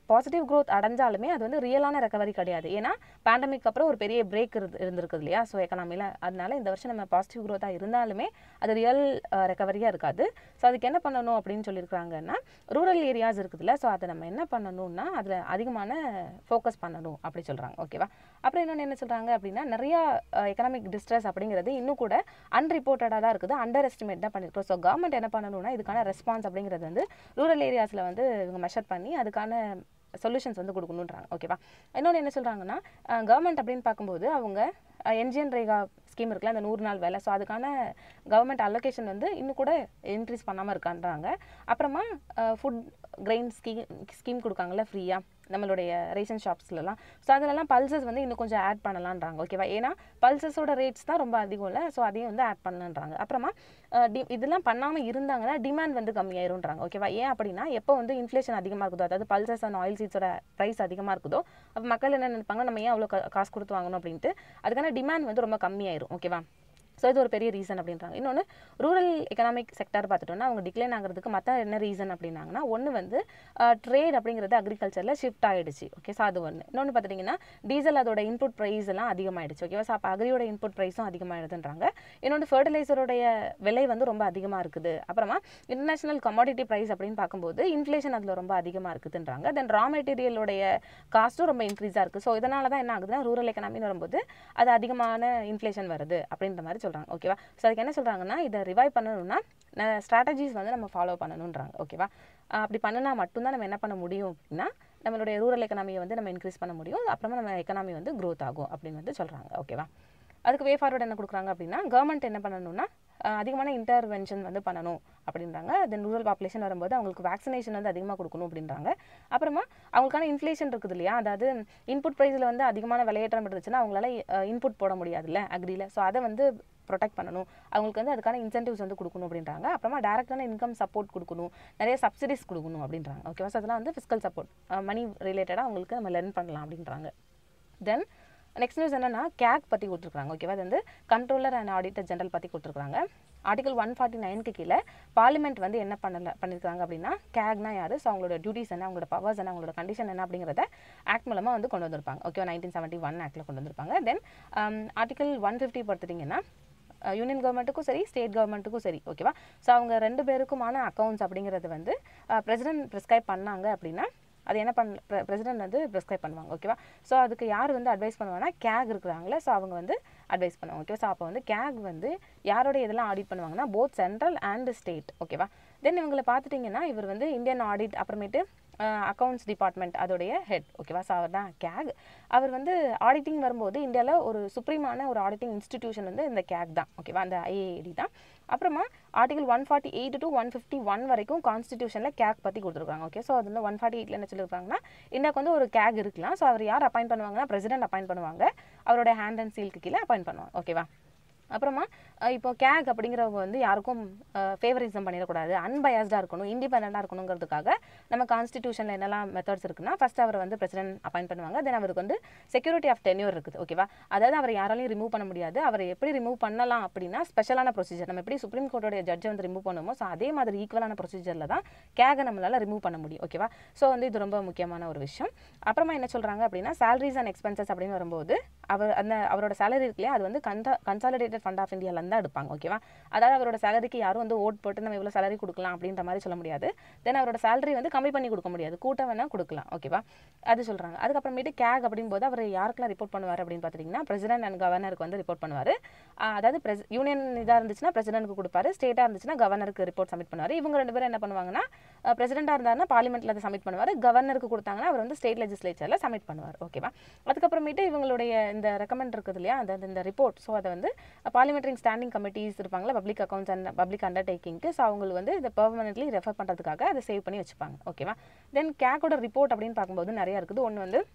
பாசிட்டிவ் growth அடைஞ்சாலுமே அது வந்து ரியலான ரெக்கவரி கிடையாது ஏன்னா பேண்டமிக் அப்புறம் ஒரு பெரிய பிரேக் இருந்து இருந்திருக்குது இல்லையா ஸோ எக்கனாமியில் அதனால இந்த வருஷம் நம்ம பாசிட்டிவ் க்ரோத்தாக இருந்தாலுமே அது ரியல் ரெக்கவரியாக இருக்காது ஸோ அதுக்கு என்ன பண்ணணும் அப்படின்னு சொல்லியிருக்காங்கன்னா ரூரல் ஏரியாஸ் இருக்குதுல்ல ஸோ அதை நம்ம என்ன பண்ணணும்னா அதில் அதிகமான ஃபோக்கஸ் பண்ணணும் அப்படி சொல்கிறாங்க ஓகேவா அப்புறம் இன்னொன்று என்ன சொல்கிறாங்க அப்படின்னா நிறையா எக்கனாமிக் டிஸ்ட்ரெஸ் அப்படிங்கிறது இன்னும் கூட அன்ரிப்போர்ட்டடாக தான் இருக்குது அண்டர் எஸ்டிமேட் தான் பண்ணியிருக்கோம் ஸோ கவர்மெண்ட் என்ன பண்ணணும்னா இதுக்கான ரெஸ்பான்ஸ் அப்படிங்கிறது வந்து ரூரல் ஏரியாஸில் வந்து இவங்க மெஷர் பண்ணி அதுக்கான சொல்யூஷன்ஸ் வந்து கொடுக்கணுன்றாங்க ஓகேவா இன்னொன்று என்ன சொல்கிறாங்கன்னா கவர்மெண்ட் அப்படின்னு பார்க்கும்போது அவங்க என்ஜிஎன் ரேகா ஸ்கீம் இருக்குல்ல அந்த நூறு நாள் வேலை ஸோ அதுக்கான கவர்மெண்ட் அலோகேஷன் வந்து இன்னும் கூட இன்க்ரீஸ் பண்ணாமல் இருக்கான்றாங்க அப்புறமா ஃபுட் கிரெயின் ஸ்கீம் ஸ்கீம் கொடுக்காங்கல்ல ஃப்ரீயாக நம்மளுடைய ரேஷன் ஷாப்ஸ்லலாம் ஸோ அதிலலாம் பல்சஸ் வந்து இன்னும் கொஞ்சம் ஆட் பண்ணலான்றாங்க ஓகேவா ஏன்னா பல்சஸோட ரேட்ஸ் தான் ரொம்ப அதிகம் இல்லை ஸோ அதையும் வந்து ஆட் பண்ணலான்றாங்க அப்புறமா அஹ், டி இதெல்லாம் பண்ணாமல் இருந்தாங்கன்னா டிமாண்ட் வந்து கம்மியாயிரும்ன்றாங்க ஓகேவா ஏன் அப்படின்னா எப்போ வந்து இன்ஃப்ளேஷன் அதிகமாக இருக்குதோ அதாவது பல்சஸ் அண்ட் ஆயில் சீட்ஸோட ப்ரைஸ் அதிகமாக இருக்குதோ அப்போ மக்கள் என்ன நினைப்பாங்க நம்ம ஏன் அவ்வளோ கா- காசு கொடுத்து வாங்கணும் அப்படின்ட்டு அதுக்கான டிமாண்ட் வந்து ரொம்ப கம்மியாயிரும் ஓகேவா ஸோ இது ஒரு பெரிய ரீசன் அப்படின்றாங்க இன்னொன்று ரூரல் எக்கனாமிக் செக்டர் பார்த்துட்டோம்னா அவங்க டிக்ளைன் ஆகிறதுக்கு மற்ற என்ன ரீசன் அப்படின்னாங்கன்னா ஒன்று வந்து ட்ரேட் அப்படிங்கிறது அக்ரிகல்ச்சரில் ஷிஃப்ட் ஆகிடுச்சு ஓகே ஸோ அது ஒன்று இன்னொன்று பார்த்துட்டிங்கன்னா டீசல் அதோட இன்புட் ப்ரைஸ் எல்லாம் அதிகமாகிடுச்சு ஓகேவா ஸோ அப்போ அக்ரியோட இன்புட் ப்ரைஸும் அதிகமாகிடுதுன்றாங்க இன்னொன்று ஃபர்டிலைசருடைய விலை வந்து ரொம்ப அதிகமாக இருக்குது அப்புறமா இன்டர்நேஷனல் கமாடிட்டி ப்ரைஸ் அப்படின்னு பார்க்கும்போது இன்ஃப்ளேஷன் அதில் ரொம்ப அதிகமாக இருக்குதுன்றாங்க தென் ரா மெட்டீரியலோடைய காஸ்ட்டும் ரொம்ப இன்க்ரீஸாக இருக்குது ஸோ இதனால தான் என்ன ஆகுதுன்னா ரூரல் எக்கனாமின்னு வரும்போது அது அதிகமான இன்ஃப்ளேஷன் வருது அப்படின்ற மாதிரி சொல்கிறாங்க ஓகேவா ஸோ அதுக்கு என்ன சொல்கிறாங்கன்னா இதை ரிவைவ் பண்ணணும்னா ஸ்ட்ராட்டஜிஸ் வந்து நம்ம ஃபாலோ பண்ணணுன்றாங்க ஓகேவா அஹ் அப்படி பண்ணினா மட்டும்தான் நம்ம என்ன பண்ண முடியும் அப்படின்னா நம்மளுடைய ரூரல் எக்கனாமியை வந்து நம்ம இன்க்ரீஸ் பண்ண முடியும் அப்புறமா நம்ம எக்கனாமி வந்து growth ஆகும் அப்படின்னு வந்து சொல்கிறாங்க ஓகேவா அதுக்கு வே ஃபார்வர்ட் என்ன கொடுக்குறாங்க அப்படின்னா கவர்மெண்ட் என்ன பண்ணணும்னா அஹ் அதிகமான இன்டர்வென்ஷன் வந்து பண்ணணும் அப்படின்றாங்க தென் ரூரல் பாப்புலேஷன் வரும்போது அவங்களுக்கு வேக்சினேஷன் வந்து அதிகமாக கொடுக்கணும் அப்படின்றாங்க அப்புறமா அவங்களுக்கான இன்ஃப்ளேஷன் இருக்குது இல்லையா அதாவது இன்புட் ப்ரைஸில் வந்து அதிகமான விலையேற்றம் இருந்துச்சுன்னா அவங்களால இன்புட் போட முடியாதுல்ல அக்ரியில் ஸோ அதை வந்து ப்ரொடெக்ட் பண்ணணும் அவங்களுக்கு வந்து அதுக்கான இன்சென்டிவ்ஸ் வந்து கொடுக்கணும் அப்படின்றாங்க அப்புறமா டேரக்டான இன்கம் சப்போர்ட் கொடுக்கணும் நிறைய சப்சிடிஸ் கொடுக்கணும் அப்படின்றாங்க ஓகேவா ஸோ அதெல்லாம் வந்து ஃபிஸ்கல் சப்போர்ட் மணி ரிலேட்டடாக அவங்களுக்கு நம்ம லெர்ன் பண்ணலாம் அப்படின்றாங்க தென் நெக்ஸ்ட் நியூஸ் என்னன்னா கேக் பற்றி கொடுத்துருக்காங்க ஓகேவா அது வந்து கண்ட்ரோலர் அண்ட் ஆடிட்டர் ஜெனரல் பற்றி கொடுத்துருக்காங்க ஆர்டிகல் ஒன் ஃபார்ட்டி நைனுக்கு கீழே பார்லிமெண்ட் வந்து என்ன பண்ணல பண்ணியிருக்காங்க அப்படின்னா கேக்னா யார் ஸோ அவங்களோட டியூட்டிஸ் என்ன அவங்களோட பவர்ஸ் என்ன அவங்களோட கண்டிஷன் என்ன அப்படிங்கிறத ஆக்ட் மூலமாக வந்து கொண்டு வந்திருப்பாங்க ஓகேவா நைன்டீன் செவன்ட்டி ஒன் ஆக்டில் கொண்டு வந்திருப்பாங்க தென் ஆர்டிகல் ஒன் ஃபிஃப்டி பார்த்துட்டிங்கன்னா யூனியன் கவர்மெண்ட்டுக்கும் சரி ஸ்டேட் கவர்மெண்ட்டுக்கும் சரி ஓகேவா ஸோ அவங்க ரெண்டு பேருக்குமான அக்கௌண்ட்ஸ் அப்படிங்கிறது வந்து பிரசிடென்ட் ப்ரிஸ்கிரைப் பண்ணாங்க அப்படின்னா அது என்ன பண்ண பிரசிடென்ட் வந்து ப்ரிஸ்கிரைப் பண்ணுவாங்க ஓகேவா ஸோ அதுக்கு யார் வந்து அட்வைஸ் பண்ணுவாங்கன்னா கேக் இருக்கிறாங்களே ஸோ அவங்க வந்து அட்வைஸ் பண்ணுவாங்க ஓகேவா ஸோ அப்போ வந்து கேக் வந்து யாரோட இதெல்லாம் ஆடிட் பண்ணுவாங்கன்னா போத் சென்ட்ரல் அண்ட் ஸ்டேட் ஓகேவா தென் இவங்களை பார்த்துட்டிங்கன்னா இவர் வந்து இந்தியன் ஆடிட் அப்புறமேட்டு அக்கௌண்ட்ஸ் டிபார்ட்மெண்ட் அதோடைய ஹெட் ஓகேவா ஸோ அவர் தான் கேக் அவர் வந்து ஆடிட்டிங் வரும்போது இந்தியாவில் ஒரு சுப்ரீமான ஒரு ஆடிட்டிங் இன்ஸ்டிடியூஷன் வந்து இந்த கேக் தான் ஓகேவா அந்த ஐஏடி தான் அப்புறமா article one forty eight to one fifty one வரைக்கும் கான்ஸ்டிடியூஷனில் கேக் பற்றி கொடுத்துருக்காங்க ஓகே ஸோ அது வந்து ஒன் ஃபார்ட்டி எயிட்டில் என்ன சொல்லியிருக்காங்கன்னா இந்தியாவுக்கு வந்து ஒரு கேக் இருக்கலாம் ஸோ அவர் யார் அப்பாயிண்ட் பண்ணுவாங்கன்னா பிரசிடென்ட் அப்பாயிண்ட் பண்ணுவாங்க அவரோட ஹேண்ட் அண்ட் சீலுக்கு கீழே அப்பாயிண்ட் பண்ணுவாங்க ஓகேவா அப்புறமா அஹ் இப்போ கேக் அப்படிங்கிறவங்க வந்து யாருக்கும் ஃபேவரிசம் பண்ணிடக்கூடாது அன்பயஸ்டாக இருக்கணும் இண்டிபெண்ட்டாக இருக்கணுங்கிறதுக்காக நம்ம கான்ஸ்டிடியூஷனில் என்னெல்லாம் மெத்தட்ஸ் இருக்குன்னா ஃபர்ஸ்ட் அவர் வந்து பிரசிடென்ட் அப்பாயிண்ட் பண்ணுவாங்க தென் அவருக்கு வந்து செக்யூரிட்டி ஆஃப் டென்யூர் இருக்குது ஓகேவா அதாவது அவர் யாராலையும் ரிமூவ் பண்ண முடியாது அவரை எப்படி ரிமூவ் பண்ணலாம் அப்படின்னா ஸ்பெஷலான ப்ரொசீஜர் நம்ம எப்படி சுப்ரீம் கோர்ட்டோட ஜட்ஜை வந்து ரிமூவ் பண்ணுமோ ஸோ அதே மாதிரி ஈக்குவலான ப்ரொசீஜரில் தான் கேகை நம்மளால ரிமூவ் பண்ண முடியும் ஓகேவா ஸோ வந்து இது ரொம்ப முக்கியமான ஒரு விஷயம் அப்புறமா என்ன சொல்கிறாங்க அப்படின்னா salaries அண்ட் எக்ஸ்பென்சஸ் அப்படின்னு வரும்போது அவர் அந்த அவரோட சேலரி இருக்கு இல்லையா அது வந்து கன்சா கன்சாலிடேட்டட் ஃபண்ட் ஆஃப் இந்தியாவிலேருந்து தான் எடுப்பாங்க ஓகேவா அதாவது அவரோட சேலரிக்கு யாரும் வந்து ஓட் போட்டு நம்ம இவ்வளோ சேலரி கொடுக்கலாம் அப்படின்ற மாதிரி சொல்ல முடியாது தென் அவரோட சேலரி வந்து கம்மி பண்ணி கொடுக்க முடியாது கூட்டம் வேணால் கொடுக்கலாம் ஓகேவா அது சொல்கிறாங்க அதுக்கப்புறமேட்டு கேக் அப்படிங்கும்போது அவர் யாருக்கெல்லாம் ரிப்போர்ட் பண்ணுவார் அப்படின்னு பார்த்துட்டிங்கன்னா பிரசிடென்ட் அண்ட் கவர்னருக்கு வந்து ரிப்போர்ட் பண்ணுவார் அதாவது பிரஸ் யூனியன் இதாக இருந்துச்சுன்னா பிரசிடென்ட்க்கு கொடுப்பாரு ஸ்டேட்டாக இருந்துச்சுன்னா கவர்னருக்கு ரிப்போர்ட் சப்மிட் பண்ணுவார் இவங்க ரெண்டு பேரும் என்ன பண்ணுவாங்கன்னா பிரசிடென்ட்டாக இருந்தாருன்னா பார்லிமெண்ட்டில் அதை சப்மிட் பண்ணுவார் கவர்னருக்கு கொடுத்தாங்கன்னா அவர் வந்து ஸ்டேட் லெஜிஸ்லேச்சரில் சப்மிட் பண்ணுவார் ஓகேவா அதுக்கப்புறமேட்டு இவங்களுடைய இந்த ரெக்கமெண்ட் இருக்குது இல்லையா அந்த இந்த ரிப்போர்ட் ஸோ அதை வந்து பார்லிமெண்ட்ரி ஸ்டாண்டிங் கமிட்டிஸ் இருப்பாங்களா பப்ளிக் அக்கௌண்ட்ஸ் அண்ட் பப்ளிக் அண்டர்டேக்கிங்க்கு ஸோ அவங்களுக்கு வந்து இதை பெர்மனெண்ட்லி ரெஃபர் பண்ணுறதுக்காக அதை சேவ் பண்ணி வச்சுப்பாங்க ஓகேவா தென் கேக்கோட ரிப்போர்ட் அப்படின்னு பார்க்கும்போது நிறையா இருக்குது ஒன்று வந்து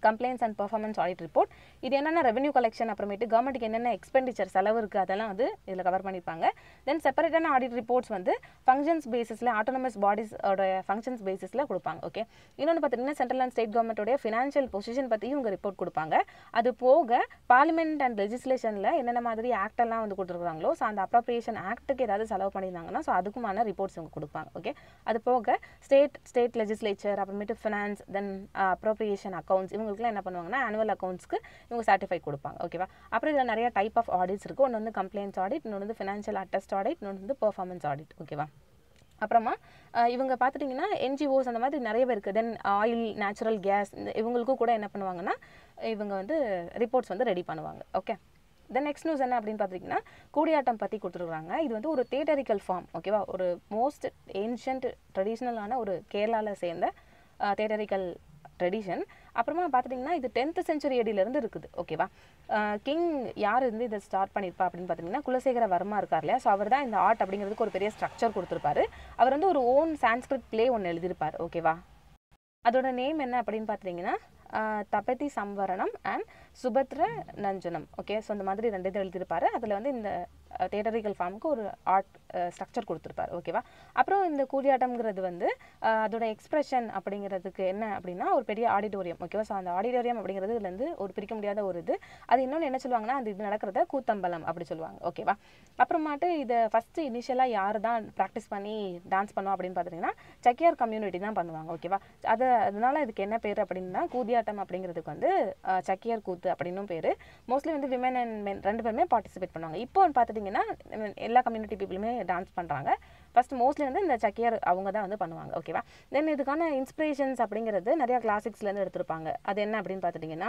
complaints and performance audit report இது என்னென்ன ரெவன்யூ கலெக்ஷன் அப்புறமேட்டு கவர்மெண்ட்டுக்கு என்னென்ன எக்ஸ்பெண்டிச்சர் செலவு இருக்குது அதெல்லாம் வந்து இதில் கவர் பண்ணியிருப்பாங்க தென் செப்பரேட்டான ஆடிட் ரிப்போர்ட்ஸ் வந்து ஃபங்க்ஷன்ஸ் பேசிஸில் ஆட்டோனமஸ் பாடிஸோட ஃபங்க்ஷன்ஸ் பேசிஸில் கொடுப்பாங்க ஓகே இன்னொன்று பார்த்தீங்கன்னா சென்ட்ரல் அண்ட் ஸ்டேட் கவர்மெண்ட்டோடைய ஃபினான்ஷியல் பொசிஷன் பற்றியும் இவங்க ரிப்போர்ட் கொடுப்பாங்க அது போக பார்லிமெண்ட் அண்ட் லெஜிஸ்லேஷனில் என்னென்ன மாதிரி ஆக்ட் எல்லாம் வந்து கொடுத்துருக்காங்களோ ஸோ அந்த அப்ரோப்ரியேஷன் ஆக்ட்டுக்கு ஏதாவது செலவு பண்ணியிருந்தாங்கன்னா ஸோ அதுக்குமான ரிப்போர்ட்ஸ் இவங்க கொடுப்பாங்க ஓகே அது போக ஸ்டேட் ஸ்டேட் லெஜிஸ்லேச்சர் அப்புறமேட்டு ஃபினான்ஸ் தென் அப்ரோப்ரியேஷன் அக்கௌண்ட்ஸ் இவங்களுக்குலாம் என்ன பண்ணுவாங்கன்னா ஆனுவல் அக்கௌண்ட்ஸ்க்கு இவங்க சர்டிஃபை கொடுப்பாங்க ஓகேவா அப்புறம் இதில் நிறைய டைப் ஆஃப் ஆடிட்ஸ் இருக்குது ஒன்று வந்து கம்ப்ளைண்ட்ஸ் ஆடிட் இன்னொன்று வந்து ஃபினான்ஷியல் அட்டஸ்ட் ஆடிட் இன்னொன்று வந்து பெர்ஃபார்மன்ஸ் ஆடிட் ஓகேவா அப்புறமா அஹ், இவங்க பார்த்துட்டிங்கன்னா என்ஜிஓஸ் அந்த மாதிரி நிறைய பேர் இருக்குது தென் ஆயில் நேச்சுரல் கேஸ் இந்த இவங்களுக்கும் கூட என்ன பண்ணுவாங்கன்னா இவங்க வந்து ரிப்போர்ட்ஸ் வந்து ரெடி பண்ணுவாங்க ஓகே தென் நெக்ஸ்ட் நியூஸ் என்ன அப்படின்னு பார்த்தீங்கன்னா கூடியாட்டம் பற்றி கொடுத்துருக்காங்க இது வந்து ஒரு தேட்டரிக்கல் ஃபார்ம் ஓகேவா ஒரு மோஸ்ட் ஏன்ஷியன்ட் ட்ரெடிஷ்னலான ஒரு கேரளாவில் சேர்ந்த தேட்டரிக்கல் ட்ரெடிஷன் அப்புறமா பார்த்துட்டிங்கன்னா இது டென்த் செஞ்சுரி இருந்து இருக்குது ஓகேவா கிங் யார் இருந்து இதை ஸ்டார்ட் பண்ணியிருப்பா அப்படின்னு பார்த்தீங்கன்னா குலசேகர வர்மா இருக்கார் இல்லையா ஸோ அவர் தான் இந்த ஆர்ட் அப்படிங்கிறதுக்கு ஒரு பெரிய ஸ்ட்ரக்சர் கொடுத்துருப்பாரு அவர் வந்து ஒரு ஓன் சான்ஸ்கிரிட் ப்ளே ஒன்று எழுதியிருப்பார் ஓகேவா அதோட நேம் என்ன அப்படின்னு பார்த்தீங்கன்னா ஆஹ், தபதி சம்வரணம் அண்ட் சுபத்ர நஞ்சனம் ஓகே ஸோ இந்த மாதிரி ரெண்டு இது எழுதியிருப்பாரு அதில் வந்து இந்த தேட்டரிக்கல் ஃபார்முக்கு ஒரு ஆர்ட் ஸ்ட்ரக்சர் கொடுத்துருப்பாரு ஓகேவா அப்புறம் இந்த கூடியாட்டம்ங்கிறது வந்து ஆஹ், அதோட எக்ஸ்பிரஷன் அப்படிங்கிறதுக்கு என்ன அப்படின்னா ஒரு பெரிய ஆடிட்டோரியம் ஓகேவா ஸோ அந்த ஆடிட்டோரியம் அப்படிங்கிறது இதுல இருந்து ஒரு பிரிக்க முடியாத ஒரு இது அது இன்னொன்று என்ன சொல்லுவாங்கன்னா அந்த இது நடக்கிறத கூத்தம்பலம் அப்படி சொல்லுவாங்க ஓகேவா அப்புறமாட்டு இதை ஃபஸ்ட்டு இனிஷியலாக யார் தான் ப்ராக்டிஸ் பண்ணி டான்ஸ் பண்ணுவோம் அப்படின்னு பார்த்தீங்கன்னா செக்கியார் கம்யூனிட்டி தான் பண்ணுவாங்க ஓகேவா அது அதனால இதுக்கு என்ன பேர் அப்படின்னா கூதியாட்டம் அப்படிங்கிறதுக்கு வந்து அஹ், செக்கியார் கூத்து அப்படின்னும் பேர் மோஸ்ட்லி வந்து விமன் அண்ட் மென் ரெண்டு பேருமே பார்ட்டிசிபேட் பண்ணுவாங்க இப்போ பார்த்துட்டிங்கன்னா எல்லா கம்யூனிட்டி பீப்புளுமே டான்ஸ் பண்ணுறாங்க ஃபர்ஸ்ட் மோஸ்ட்லி வந்து இந்த சக்கியார் அவங்க தான் வந்து பண்ணுவாங்க ஓகேவா தென் இதுக்கான இன்ஸ்பிரேஷன்ஸ் அப்படிங்கிறது நிறையா கிளாசிக்ஸ்லேருந்து எடுத்திருப்பாங்க அது என்ன அப்படின்னு பார்த்துட்டிங்கன்னா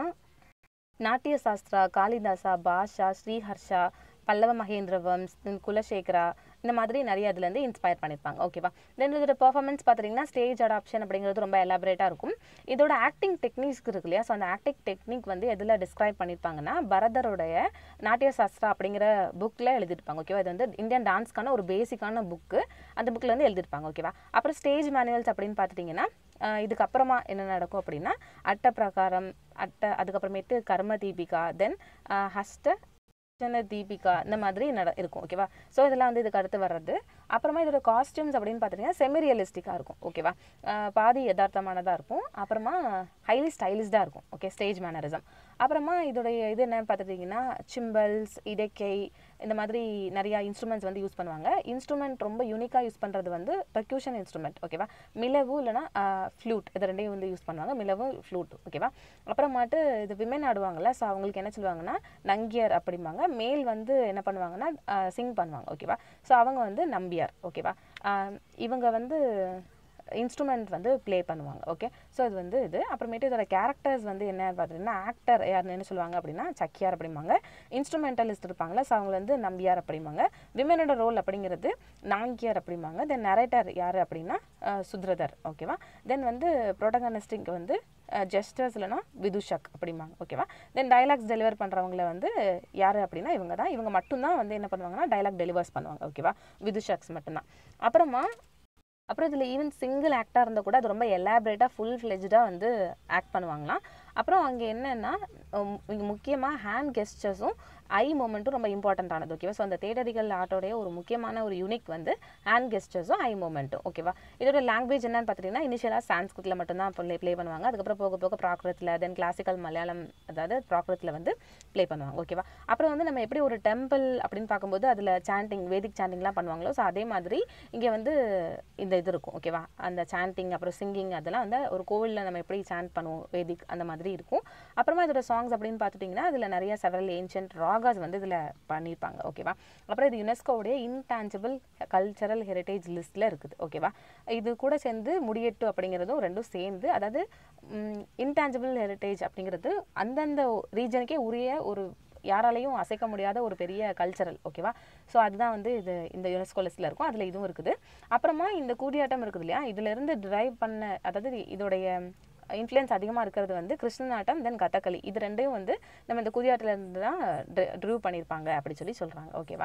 நாட்டிய சாஸ்திரா காளிதாசா பாஷா ஸ்ரீஹர்ஷா பல்லவ மகேந்திர வம்ஸ் then குலசேகரா இந்த மாதிரி நிறைய இதுலேருந்து இன்ஸ்பயர் பண்ணியிருப்பாங்க ஓகேவா தென் இதோட பெர்ஃபார்மன்ஸ் பார்த்தீங்கன்னா ஸ்டேஜ் அடாப்ஷன் அப்படிங்கிறது ரொம்ப எலாபரேட்டாக இருக்கும் இதோட ஆக்டிங் டெக்னிக்ஸ் இருக்கு இல்லையா ஸோ அந்த ஆக்டிங் டெக்னிக் வந்து எதில் டிஸ்கிரைப் பண்ணியிருப்பாங்கன்னா பரதருடைய நாட்டிய சாஸ்திரா அப்படிங்கிற புக்கில் எழுதியிருப்பாங்க ஓகேவா இது வந்து இந்தியன் டான்ஸ்க்கான ஒரு பேசிக்கான புக்கு அந்த புக்கில் வந்து எழுதியிருப்பாங்க ஓகேவா அப்புறம் ஸ்டேஜ் மேனுவல்ஸ் அப்படின்னு பார்த்துட்டிங்கன்னா ஆஹ் இதுக்கப்புறமா என்ன நடக்கும் அப்படின்னா அட்ட பிரகாரம் அட்ட அதுக்கப்புறமேட்டு கர்ம தீபிகா தென் ஹஸ்ட ஜன தீபிகா இந்த மாதிரி நட இருக்கும் ஓகேவா ஸோ இதெல்லாம் வந்து இதுக்கு அடுத்து வர்றது அப்புறமா இதோட காஸ்டியூம்ஸ் அப்படின்னு பார்த்தீங்கன்னா செமி ரியலிஸ்டிக்காக இருக்கும் ஓகேவா ஆஹ் பாதி யதார்த்தமானதாக இருக்கும் அப்புறமா ஹைலி ஸ்டைலிஷ்டாக இருக்கும் ஓகே ஸ்டேஜ் மேனரிசம் அப்புறமா இதோடைய இது என்னன்னு பார்த்துட்டிங்கன்னா சிம்பல்ஸ் இடக்கை இந்த மாதிரி நிறையா இன்ஸ்ட்ருமெண்ட்ஸ் வந்து யூஸ் பண்ணுவாங்க இன்ஸ்ட்ருமெண்ட் ரொம்ப யூனிக்காக யூஸ் பண்ணுறது வந்து பெர்க்யூஷன் இன்ஸ்ட்ருமெண்ட் ஓகேவா மிளவு இல்லைனா ஃப்ளூட் இது ரெண்டையும் வந்து யூஸ் பண்ணுவாங்க மிளவு ஃப்ளூட் ஓகேவா அப்புறமாட்டு இது விமன் ஆடுவாங்கல்ல ஸோ அவங்களுக்கு என்ன சொல்லுவாங்கன்னா நங்கியர் அப்படிம்பாங்க மேல் வந்து என்ன பண்ணுவாங்கன்னா சிங் பண்ணுவாங்க ஓகேவா ஸோ அவங்க வந்து நம்பியார் ஓகேவா ஆஹ் இவங்க வந்து இன்ஸ்ட்ருமெண்ட் வந்து ப்ளே பண்ணுவாங்க ஓகே ஸோ இது வந்து இது அப்புறமேட்டு இதோட கேரக்டர்ஸ் வந்து என்ன பார்த்தீங்கன்னா ஆக்டர் யாருன்னு என்ன சொல்லுவாங்க அப்படின்னா சக்கியார் அப்படிம்பாங்க இன்ஸ்ட்ருமெண்டலிஸ்ட் இருப்பாங்களா ஸோ அவங்க வந்து நம்பியார் அப்படிம்பாங்க விமனோட ரோல் அப்படிங்கிறது நாங்கியார் அப்படிம்பாங்க தென் நரேட்டர் யார் அப்படின்னா அஹ், சுத்ரதர் ஓகேவா தென் வந்து ப்ரோட்டகனிஸ்டிக் வந்து ஜெஸ்டர்ஸ் இல்லைனா விதுஷக் அப்படிம்பாங்க ஓகேவா தென் டைலாக்ஸ் டெலிவர் பண்ணுறவங்கள வந்து யார் அப்படின்னா இவங்க தான் இவங்க மட்டும்தான் வந்து என்ன பண்ணுவாங்கன்னா டைலாக் டெலிவர்ஸ் பண்ணுவாங்க ஓகேவா விதுஷக்ஸ் மட்டும்தான் அப்புறமா அப்புறம் இதில் ஈவன் சிங்கிள் ஆக்டாக இருந்தால் கூட அது ரொம்ப எலாபரேட்டாக ஃபுல் ஃப்ளெஜ்டாக வந்து ஆக்ட் பண்ணுவாங்களாம் அப்புறம் அங்கே என்னென்னா முக்கியமாக ஹேண்ட் கெஸ்டர்ஸும் ஐ மூமெண்ட்டும் ரொம்ப இம்பார்ட்டண்ட்டானது ஓகேவா ஸோ அந்த தேட்டரிக்கல் ஆர்ட்டோடைய ஒரு முக்கியமான ஒரு யூனிக் வந்து ஹேண்ட் கெஸ்டர்ஸும் ஐ மூமெண்ட்டும் ஓகேவா இதோட லாங்குவேஜ் என்னன்னு பார்த்துட்டிங்கன்னா இனிஷியலாக சான்ஸ்கிரிட்டில் மட்டும்தான் ப்ளே ப்ளே பண்ணுவாங்க அதுக்கப்புறம் போக போக ப்ராக்ரத்தில் தென் கிளாசிக்கல் மலையாளம் அதாவது ப்ராக்ரத்தில் வந்து ப்ளே பண்ணுவாங்க ஓகேவா அப்புறம் வந்து நம்ம எப்படி ஒரு டெம்பிள் அப்படின்னு பார்க்கும்போது அதில் சாண்டிங் வேதிக் சாண்டிங்லாம் பண்ணுவாங்களோ ஸோ அதே மாதிரி இங்கே வந்து இந்த இது இருக்கும் ஓகேவா அந்த சாண்டிங் அப்புறம் சிங்கிங் அதெல்லாம் வந்து ஒரு கோவிலில் நம்ம எப்படி சாண்ட் பண்ணுவோம் வேதிக் அந்த மாதிரி இருக்கும் அப்புறமா இதோட சாங்ஸ் அப்படின்னு பார்த்துட்டிங்கன்னா அதில் நிறைய செவரல் ஏன்ஷியன்ட் ராகாஸ் வந்து இதில் பண்ணியிருப்பாங்க ஓகேவா அப்புறம் இது யுனெஸ்கோவுடைய இன்டான்ஜிபிள் கல்ச்சரல் ஹெரிட்டேஜ் லிஸ்ட்டில் இருக்குது ஓகேவா இது கூட சேர்ந்து முடியெட்டு அப்படிங்கிறதும் ரெண்டும் சேர்ந்து அதாவது இன்டான்ஜிபிள் ஹெரிட்டேஜ் அப்படிங்கிறது அந்தந்த ரீஜனுக்கே உரிய ஒரு யாராலையும் அசைக்க முடியாத ஒரு பெரிய கல்ச்சரல் ஓகேவா ஸோ அதுதான் வந்து இது இந்த யுனெஸ்கோ லிஸ்ட்டில் இருக்கும் அதில் இதுவும் இருக்குது அப்புறமா இந்த கூடியாட்டம் இருக்குது இல்லையா இதுலேருந்து டிரைவ் பண்ண அதாவது இதோடைய இன்ஃப்ளூயன்ஸ் அதிகமாக இருக்கிறது வந்து கிருஷ்ணநாட்டம் தென் கதகளி இது ரெண்டையும் வந்து நம்ம இந்த கூதியாட்டிலேருந்து தான் ட்ரிவ் பண்ணியிருப்பாங்க அப்படி சொல்லி சொல்கிறாங்க ஓகேவா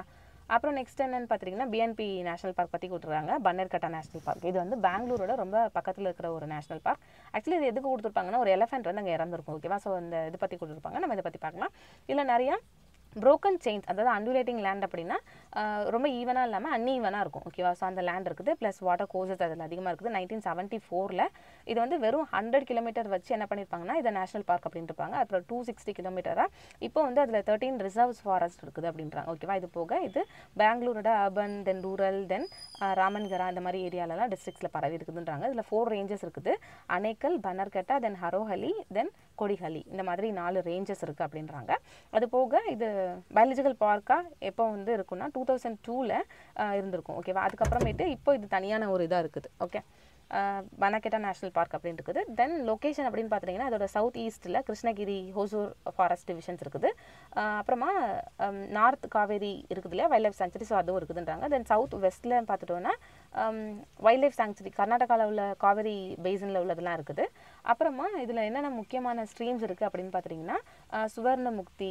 அப்புறம் நெக்ஸ்ட் என்னன்னு பார்த்தீங்கன்னா பிஎன்பி நேஷனல் பார்க் பற்றி கொடுத்துருக்காங்க பன்னர்கட்டா நேஷனல் பார்க் இது வந்து பெங்களூரோட ரொம்ப பக்கத்தில் இருக்கிற ஒரு நேஷனல் பார்க் ஆக்சுவலி இது எதுக்கு கொடுத்துருப்பாங்கன்னா ஒரு எலஃபென்ட் வந்து அங்கே இறந்துருக்கும் ஓகேவா ஸோ இந்த இது பற்றி கொடுத்துருப்பாங்க நம்ம இதை பற்றி பார்க்கலாம் இதில் நிறையா broken chains அதாவது அண்டுலேட்டிங் லேண்ட் அப்படின்னா ஆஹ் ரொம்ப ஈவனாக இல்லாமல் அன்ஈவனாக இருக்கும் ஓகேவா ஸோ அந்த லேண்ட் இருக்குது ப்ளஸ் வாட்டர் கோர்சஸ் அதில் அதிகமாக இருக்குது நைன்டீன் செவன்ட்டி ஃபோரில் இது வந்து வெறும் ஹண்ட்ரட் கிலோமீட்டர் வச்சு என்ன பண்ணியிருப்பாங்கன்னா இதை நேஷனல் பார்க் அப்படின்னு இருப்பாங்க அப்புறம் டூ சிக்ஸ்டி கிலோமீட்டராக இப்போ வந்து அதில் தேர்ட்டீன் ரிசர்வ்ஸ் ஃபாரஸ்ட் இருக்குது அப்படின்றாங்க ஓகேவா இது போக இது பெங்களூரோட அர்பன் தென் ரூரல் தென் ராமன்கரா இந்த மாதிரி ஏரியாலலாம் டிஸ்ட்ரிக்ஸில் பரவி இருக்குதுன்றாங்க இதில் ஃபோர் ரேஞ்சஸ் இருக்குது அணைக்கல் பனர்கட்டா தென் ஹரோஹலி தென் கொடிஹலி இந்த மாதிரி நாலு ரேஞ்சஸ் இருக்குது அப்படின்றாங்க அது போக இது பயாலஜிக்கல் பார்க்காக எப்போ வந்து இருக்குன்னா டூ தௌசண்ட் டூவில் இருந்திருக்கும் ஓகேவா அதுக்கப்புறமேட்டு இப்போ இது தனியான ஒரு இதாக இருக்குது ஓகே பனக்கெட்டா நேஷனல் பார்க் அப்படின்னு இருக்குது தென் லொக்கேஷன் அப்படின்னு பார்த்தீங்கன்னா அதோட சவுத் ஈஸ்ட்டில் கிருஷ்ணகிரி ஹோசூர் ஃபாரஸ்ட் டிவிஷன்ஸ் இருக்குது ஆஹ் அப்புறமா நார்த் காவேரி இருக்குது இல்லையா வைல்ட் லைஃப் சாங்சுரி ஸோ அதுவும் இருக்குதுன்றாங்க தென் சவுத் வெஸ்ட்டில் பார்த்துட்டோன்னா வைல்ட் லைஃப் சாங்சுரி கர்நாடகாவில் உள்ள காவேரி பேசினில் உள்ளதெல்லாம் இருக்குது அப்புறமா இதில் என்னென்ன முக்கியமான ஸ்ட்ரீம்ஸ் இருக்குது அப்படின்னு பார்த்தீங்கன்னா ஆஹ் சுவர்ணமுக்தி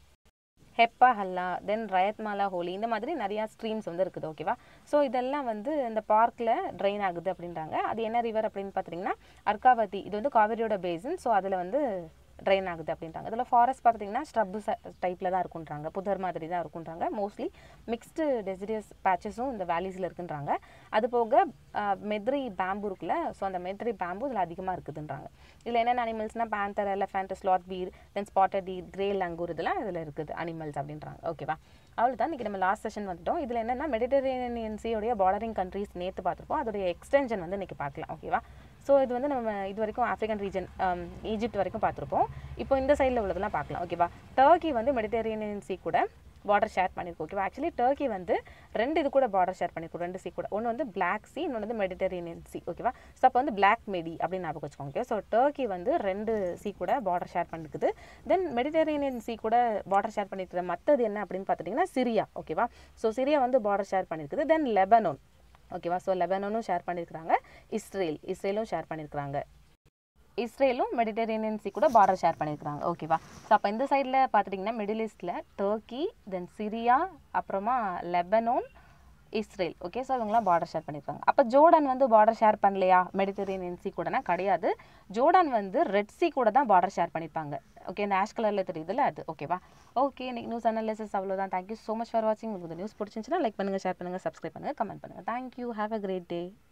ஹெப்பா ஹல்லா தென் ரயத்மாலா ஹோலி இந்த மாதிரி நிறையா ஸ்ட்ரீம்ஸ் வந்து இருக்குது ஓகேவா ஸோ இதெல்லாம் வந்து இந்த பார்க்கில் ட்ரெயின் ஆகுது அப்படின்றாங்க அது என்ன ரிவர் அப்படின்னு பார்த்தீங்கன்னா அர்காவதி இது வந்து காவேரியோட பேசின் ஸோ அதில் வந்து ட்ரெயின் ஆகுது அப்படின்றாங்க இதில் ஃபாரஸ்ட் பார்த்தீங்கன்னா ஸ்ட்ரப்பு டைப்பில் தான் இருக்குன்றாங்க புதர் மாதிரி தான் இருக்குன்றாங்க மோஸ்ட்லி மிக்ஸ்டு டெசிடியஸ் பேச்சஸும் இந்த வேலிஸில் இருக்குன்றாங்க அது போக மெத்ரி பேம்பு இருக்குல்ல ஸோ அந்த மெத்ரி பேம்பு இதில் அதிகமாக இருக்குதுன்றாங்க இதில் என்னென்ன அனிமல்ஸ்னால் panther elephant sloth bear then spotted deer grey langur இதெல்லாம் இதில் இருக்குது அனிமல்ஸ் அப்படின்றாங்க ஓகேவா அவ்வளோதான் இன்றைக்கி நம்ம லாஸ்ட் செஷன் வந்துட்டோம் இதில் என்னென்னா மெடிட்டரேனியன் சீயோடைய பார்டரிங் கண்ட்ரீஸ் நேற்று பார்த்துருப்போம் அதோடைய எக்ஸ்டென்ஷன் வந்து இன்றைக்கி பார்க்கலாம் ஓகேவா ஸோ இது வந்து நம்ம இது வரைக்கும் ஆஃப்ரிக்கன் ரீஜன் ஈஜிப்ட் வரைக்கும் பார்த்துருப்போம் இப்போ இந்த சைடில் உள்ளதெல்லாம் பார்க்கலாம் ஓகேவா டர்க்கி வந்து மெடிட்டரேனியன் சீ கூட பார்டர் ஷேர் பண்ணியிருக்கோம் ஓகேவா ஆக்சுவலி டர்க்கி வந்து ரெண்டு இது கூட பார்டர் ஷேர் பண்ணியிருக்கோம் ரெண்டு சீ கூட ஒன்று வந்து பிளாக் சி இன்னொன்று வந்து மெடிட்டரேனியன் சி ஓகேவா ஸோ அப்போ வந்து பிளாக் மெடி அப்படின்னு ஞாபகம் வச்சுக்கோங்க ஓகே ஸோ டர்க்கி வந்து ரெண்டு சி கூட பார்டர் ஷேர் பண்ணிருக்குது தென் மெடிட்டரேனியன் சி கூட பார்டர் ஷேர் பண்ணியிருக்கிற மற்றது என்ன அப்படின்னு பார்த்துட்டிங்கன்னா சிரியா ஓகேவா ஸோ சிரியா வந்து பார்டர் ஷேர் பண்ணியிருக்குது தென் லெபனோன் ஓகேவா ஸோ லெபனோனும் ஷேர் பண்ணியிருக்கிறாங்க இஸ்ரேல் இஸ்ரேலும் ஷேர் பண்ணியிருக்கிறாங்க இஸ்ரேலும் மெடிட்டரேனியன் சி கூட பார்டர் ஷேர் பண்ணியிருக்கிறாங்க ஓகேவா ஸோ அப்போ இந்த சைடில் பார்த்துட்டிங்கன்னா மிடில் ஈஸ்டில் டர்க்கி தென் சிரியா அப்புறமா லெபனோன் இஸ்ரேல் ஓகே ஸோ இவங்களாம் பார்டர் ஷேர் பண்ணியிருக்காங்க அப்போ ஜோர்டான் வந்து பார்டர் ஷேர் பண்ணலையா மெடிட்டரேனியன் சி கூடனா கிடையாது ஜோர்டான் வந்து ரெட் சி கூட தான் பார்டர் ஷேர் பண்ணியிருப்பாங்க ஓகே இந்த ஆஷ் கலரில் தெரியுதுல்ல அது ஓகேவா ஓகே இன்னைக்கு நியூஸ் அனாலிசிஸ் அவ்வளோதான் தேங்க்யூ ஸோ மச் ஃபார் வாட்சிங் உங்களுக்கு நியூஸ் பிடிச்சிருந்துச்சுன்னா லைக் பண்ணுங்கள் ஷேர் பண்ணுங்கள் சப்ஸ்கிரைப் பண்ணுங்கள் கமெண்ட் பண்ணுங்கள் thank you have a great day